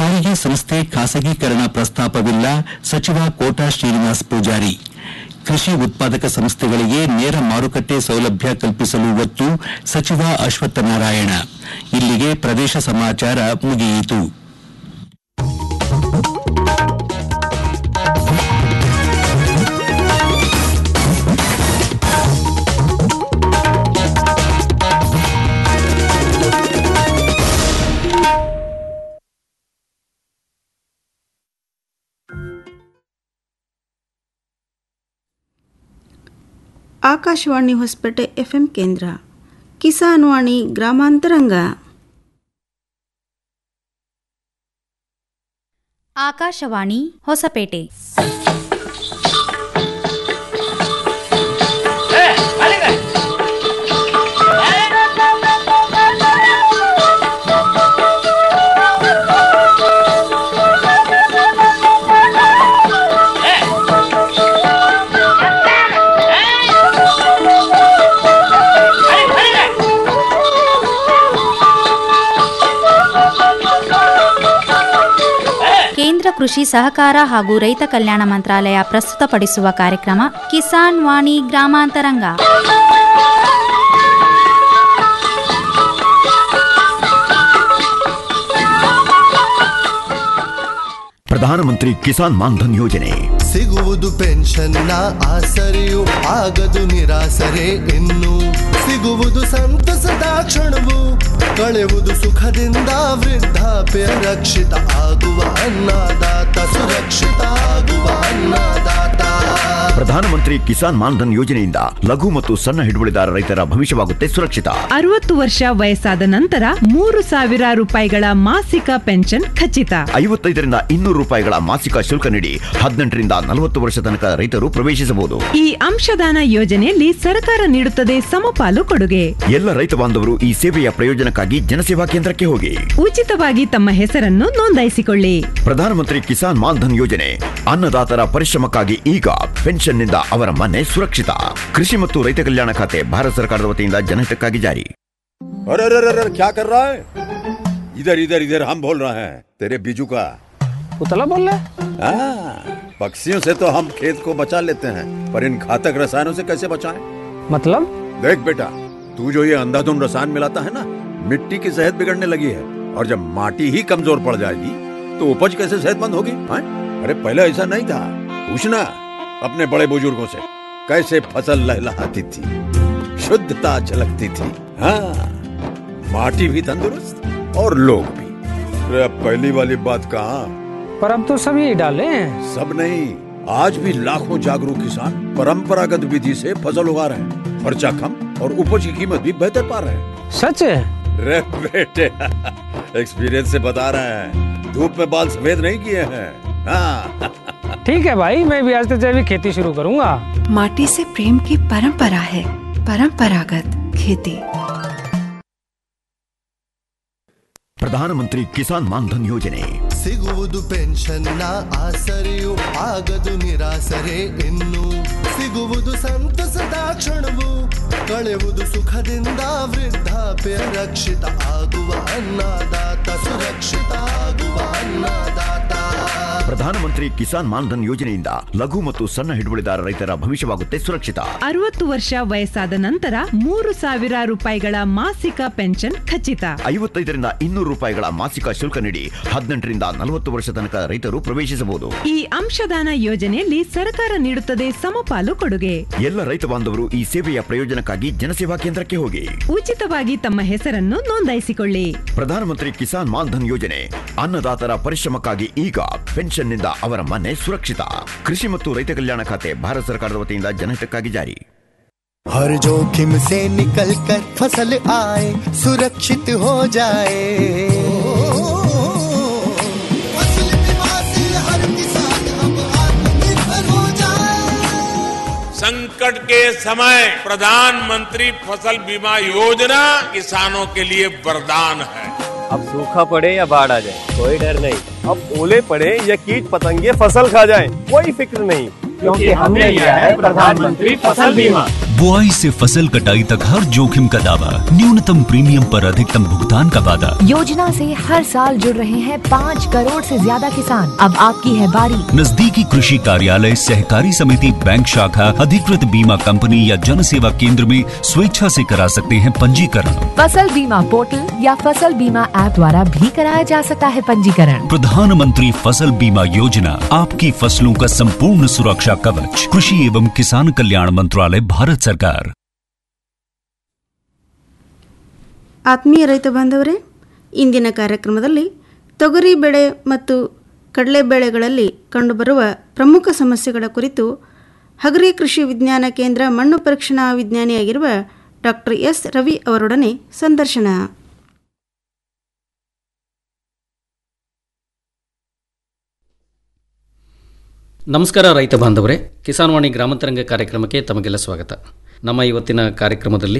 ಸಾರಿಗೆ ಸಂಸ್ಥೆ ಖಾಸಗೀಕರಣ ಪ್ರಸ್ತಾಪವಿಲ್ಲ ಸಚಿವ ಕೋಟಾ ಶ್ರೀನಿವಾಸ್ ಪೂಜಾರಿ ಕೃಷಿ ಉತ್ಪಾದಕ ಸಂಸ್ಥೆಗಳಿಗೆ ನೇರ ಮಾರುಕಟ್ಟೆ ಸೌಲಭ್ಯ ಕಲ್ಪಿಸಲು ಒತ್ತು ಸಚಿವ ಅಶ್ವತ್ಥನಾರಾಯಣ ಇಲ್ಲಿಗೆ ಪ್ರದೇಶ ಸಮಾಚಾರ ಮುಗಿಯಿತು ಆಕಾಶವಾಣಿ ಹೊಸಪೇಟೆ ಎಫ್ಎಂ ಕೇಂದ್ರ ಕಿಸಾನ್ ವಾಣಿ ಗ್ರಾಮಾಂತರಂಗ ಆಕಾಶವಾಣಿ ಹೊಸಪೇಟೆ ಕೇಂದ್ರ ಕೃಷಿ ಸಹಕಾರ ಹಾಗೂ ರೈತ ಕಲ್ಯಾಣ ಮಂತ್ರಾಲಯ ಪ್ರಸ್ತುತಪಡಿಸುವ ಕಾರ್ಯಕ್ರಮ ಕಿಸಾನ್ ವಾಣಿ ಗ್ರಾಮಾಂತರಂಗ ಪ್ರಧಾನಮಂತ್ರಿ ಕಿಸಾನ್ ಮಾನ್ಧನ್ ಯೋಜನೆ ಸಿಗುವುದು ಪೆನ್ಷನ್ನ ಆಸರೆಯು ಆಗದು ನಿರಾಸರೆ ಇನ್ನು ಸಿಗುವುದು ಸಂತಸದ ಕ್ಷಣವು ಕಳೆವುದು ಸುಖದಿಂದ ವೃದ್ಧಾಪ್ಯ ರಕ್ಷಿತ ಆಗುವ ಅನ್ನದಾತ ಸುರಕ್ಷಿತ ಆಗುವ ಅನ್ನದಾತ ಪ್ರಧಾನಮಂತ್ರಿ ಕಿಸಾನ್ ಮಾನ್ಧನ್ ಯೋಜನೆಯಿಂದ ಲಘು ಮತ್ತು ಸಣ್ಣ ಹಿಡುವಳಿದಾರ ರೈತರ ಭವಿಷ್ಯವಾಗುತ್ತೆ ಸುರಕ್ಷಿತ ಅರವತ್ತು ವರ್ಷ ವಯಸ್ಸಾದ ನಂತರ ಮೂರು ಸಾವಿರ ರೂಪಾಯಿಗಳ ಮಾಸಿಕ ಪೆನ್ಷನ್ ಖಚಿತ ಐವತ್ತೈದರಿಂದ ಇನ್ನೂರು ರೂಪಾಯಿಗಳ ಮಾಸಿಕ ಶುಲ್ಕ ನೀಡಿ ಹದಿನೆಂಟರಿಂದ ನಲವತ್ತು ವರ್ಷ ತನಕ ರೈತರು ಪ್ರವೇಶಿಸಬಹುದು ಈ ಅಂಶದಾನ ಯೋಜನೆಯಲ್ಲಿ ಸರ್ಕಾರ ನೀಡುತ್ತದೆ ಸಮಪಾಲು ಕೊಡುಗೆ ಎಲ್ಲ ರೈತ ಬಾಂಧವರು ಈ ಸೇವೆಯ ಪ್ರಯೋಜನಕ್ಕಾಗಿ ಜನಸೇವಾ ಕೇಂದ್ರಕ್ಕೆ ಹೋಗಿ ಉಚಿತವಾಗಿ ತಮ್ಮ ಹೆಸರನ್ನು ನೋಂದಾಯಿಸಿಕೊಳ್ಳಿ ಪ್ರಧಾನಮಂತ್ರಿ ಕಿಸಾನ್ ಮಾನ್ಧನ್ ಯೋಜನೆ ಅನ್ನದಾತರ ಪರಿಶ್ರಮಕ್ಕಾಗಿ ಈಗ ಪೆನ್ಷನ್ನಿಂದ ಅವರ ಮನೆ ಸುರಕ್ಷಿತ ಕೃಷಿ ಮತ್ತು ರೈತ ಕಲ್ಯಾಣ ಖಾತೆ ಭಾರತ ಸರ್ಕಾರದ ವತಿಯಿಂದ ಜನಹಿತಕ್ಕಾಗಿ ಜಾರಿ अरे अरे अरे अरे, क्या कर रहा है इधर इधर इधर हम बोल रहे हैं तेरे बीजू का उतला बोल रहा है हाँ, पक्षियों से तो हम खेत को बचा लेते हैं पर इन घातक रसायनों से कैसे बचाएं? मतलब देख बेटा तू जो ये अंधाधुंध रसायन मिलाता है ना मिट्टी की सेहत बिगड़ने लगी है और जब माटी ही कमजोर पड़ जाएगी तो उपज कैसे सेहतमंद होगी हाँ? अरे पहले ऐसा नहीं था पूछना अपने बड़े बुजुर्गों से कैसे फसल लहलहाती थी शुद्धता झलकती थी हाँ माटी भी तंदुरुस्त और लोग भी अरे अब पहली वाली बात कहाँ पर अब तो सभी डाले हैं सब नहीं आज भी लाखों जागरूक किसान परंपरागत विधि से फसल उगा रहे हैं खर्चा कम और उपज की कीमत भी बेहतर पा रहे हैं सच है रे बेटे एक्सपीरियंस से बता रहे हैं धूप में बाल सफेद नहीं किए हैं हाँ ठीक है भाई मैं भी आज से जैविक खेती शुरू करूंगा माटी से प्रेम की परंपरा है परंपरागत खेती ಪ್ರಧಾನಮಂತ್ರಿ ಕಿಸಾನ್ ಮಾನ್ಧನ್ ಯೋಜನೆ ಸಿಗುವುದು ಪೆನ್ಷನ್ನ ಆಸರೆಯು ಆಗದು ನಿರಾಸರೆ ಇನ್ನು ಸಿಗುವುದು ಸಂತಸದ ಕ್ಷಣವು ಕಳೆವುದು ಸುಖದಿಂದ ವೃದ್ಧಾಪ್ಯ ರಕ್ಷಿತ ಆಗುವ ಅನ್ನದಾತ ಸುರಕ್ಷಿತ ಆಗುವ ಅನ್ನದಾತ ಪ್ರಧಾನಮಂತ್ರಿ ಕಿಸಾನ್ ಮಾನ್ಧನ್ ಯೋಜನೆಯಿಂದ ಲಘು ಮತ್ತು ಸಣ್ಣ ಹಿಡುವಳಿದಾರ ರೈತರ ಭವಿಷ್ಯವಾಗುತ್ತೆ ಸುರಕ್ಷಿತ ಅರವತ್ತು ವರ್ಷ ವಯಸ್ಸಾದ ನಂತರ ಮೂರು ಸಾವಿರ ರೂಪಾಯಿಗಳ ಮಾಸಿಕ ಪೆನ್ಷನ್ ಖಚಿತ ಐವತ್ತೈದರಿಂದ ಇನ್ನೂರು ರೂಪಾಯಿಗಳ ಮಾಸಿಕ ಶುಲ್ಕ ನೀಡಿ ಹದಿನೆಂಟರಿಂದ ನಲವತ್ತು ವರ್ಷ ತನಕ ರೈತರು ಪ್ರವೇಶಿಸಬಹುದು ಈ ಅಂಶದಾನ ಯೋಜನೆಯಲ್ಲಿ ಸರ್ಕಾರ ನೀಡುತ್ತದೆ ಸಮಪಾಲು ಕೊಡುಗೆ ಎಲ್ಲ ರೈತ ಬಾಂಧವರು ಈ ಸೇವೆಯ ಪ್ರಯೋಜನಕ್ಕಾಗಿ ಜನಸೇವಾ ಕೇಂದ್ರಕ್ಕೆ ಹೋಗಿ ಉಚಿತವಾಗಿ ತಮ್ಮ ಹೆಸರನ್ನು ನೋಂದಾಯಿಸಿಕೊಳ್ಳಿ ಪ್ರಧಾನಮಂತ್ರಿ ಕಿಸಾನ್ ಮಾನ್ಧನ್ ಯೋಜನೆ ಅನ್ನದಾತರ ಪರಿಶ್ರಮಕ್ಕಾಗಿ ಈಗ ಪೆನ್ಷನ್ನಿಂದ ಅವರ ಮನೆ ಸುರಕ್ಷಿತ ಕೃಷಿ ಮತ್ತು ರೈತ ಕಲ್ಯಾಣ ಖಾತೆ ಭಾರತ ಸರ್ಕಾರದ ವತಿಯಿಂದ ಜನಹಿತಕ್ಕಾಗಿ ಜಾರಿ हर जोखिम से निकल कर फसल आए सुरक्षित हो जाए फसल बीमा से हर किसान अब आत्मनिर्भर हो जाए संकट के समय प्रधानमंत्री फसल बीमा योजना किसानों के लिए वरदान है अब सूखा पड़े या बाढ़ आ जाए कोई डर नहीं अब ओले पड़े या कीट पतंगे फसल खा जाए कोई फिक्र नहीं क्योंकि हमने लिया है प्रधानमंत्री फसल बीमा बुआई से फसल कटाई तक हर जोखिम का दावा न्यूनतम प्रीमियम पर अधिकतम भुगतान का वादा योजना से हर साल जुड़ रहे हैं पाँच करोड़ से ज्यादा किसान अब आपकी है बारी नजदीकी कृषि कार्यालय सहकारी समिति बैंक शाखा अधिकृत बीमा कंपनी या जन सेवा केंद्र में स्वेच्छा से करा सकते हैं पंजीकरण फसल बीमा पोर्टल या फसल बीमा ऐप द्वारा भी कराया जा सकता है पंजीकरण प्रधानमंत्री फसल बीमा योजना आपकी फसलों का संपूर्ण सुरक्षा कवच कृषि एवं किसान कल्याण मंत्रालय भारत सरकार ಆತ್ಮೀಯ ರೈತ ಬಾಂಧವರೇ ಇಂದಿನ ಕಾರ್ಯಕ್ರಮದಲ್ಲಿ ತೊಗರಿ ಬೆಳೆ ಮತ್ತು ಕಡಲೆ ಬೆಳೆಗಳಲ್ಲಿ ಕಂಡುಬರುವ ಪ್ರಮುಖ ಸಮಸ್ಯೆಗಳ ಕುರಿತು ಹಗರಿ ಕೃಷಿ ವಿಜ್ಞಾನ ಕೇಂದ್ರ ಮಣ್ಣು ಪರೀಕ್ಷಣಾ ವಿಜ್ಞಾನಿಯಾಗಿರುವ ಡಾಕ್ಟರ್ ಎಸ್ ರವಿ ಅವರೊಡನೆ ಸಂದರ್ಶನ ನಮಸ್ಕಾರ ರೈತ ಬಾಂಧವರೇ ಕಿಸಾನ್ವಾಣಿ ಗ್ರಾಮಾಂತರಂಗ ಕಾರ್ಯಕ್ರಮಕ್ಕೆ ತಮಗೆಲ್ಲ ಸ್ವಾಗತ ನಮ್ಮ ಇವತ್ತಿನ ಕಾರ್ಯಕ್ರಮದಲ್ಲಿ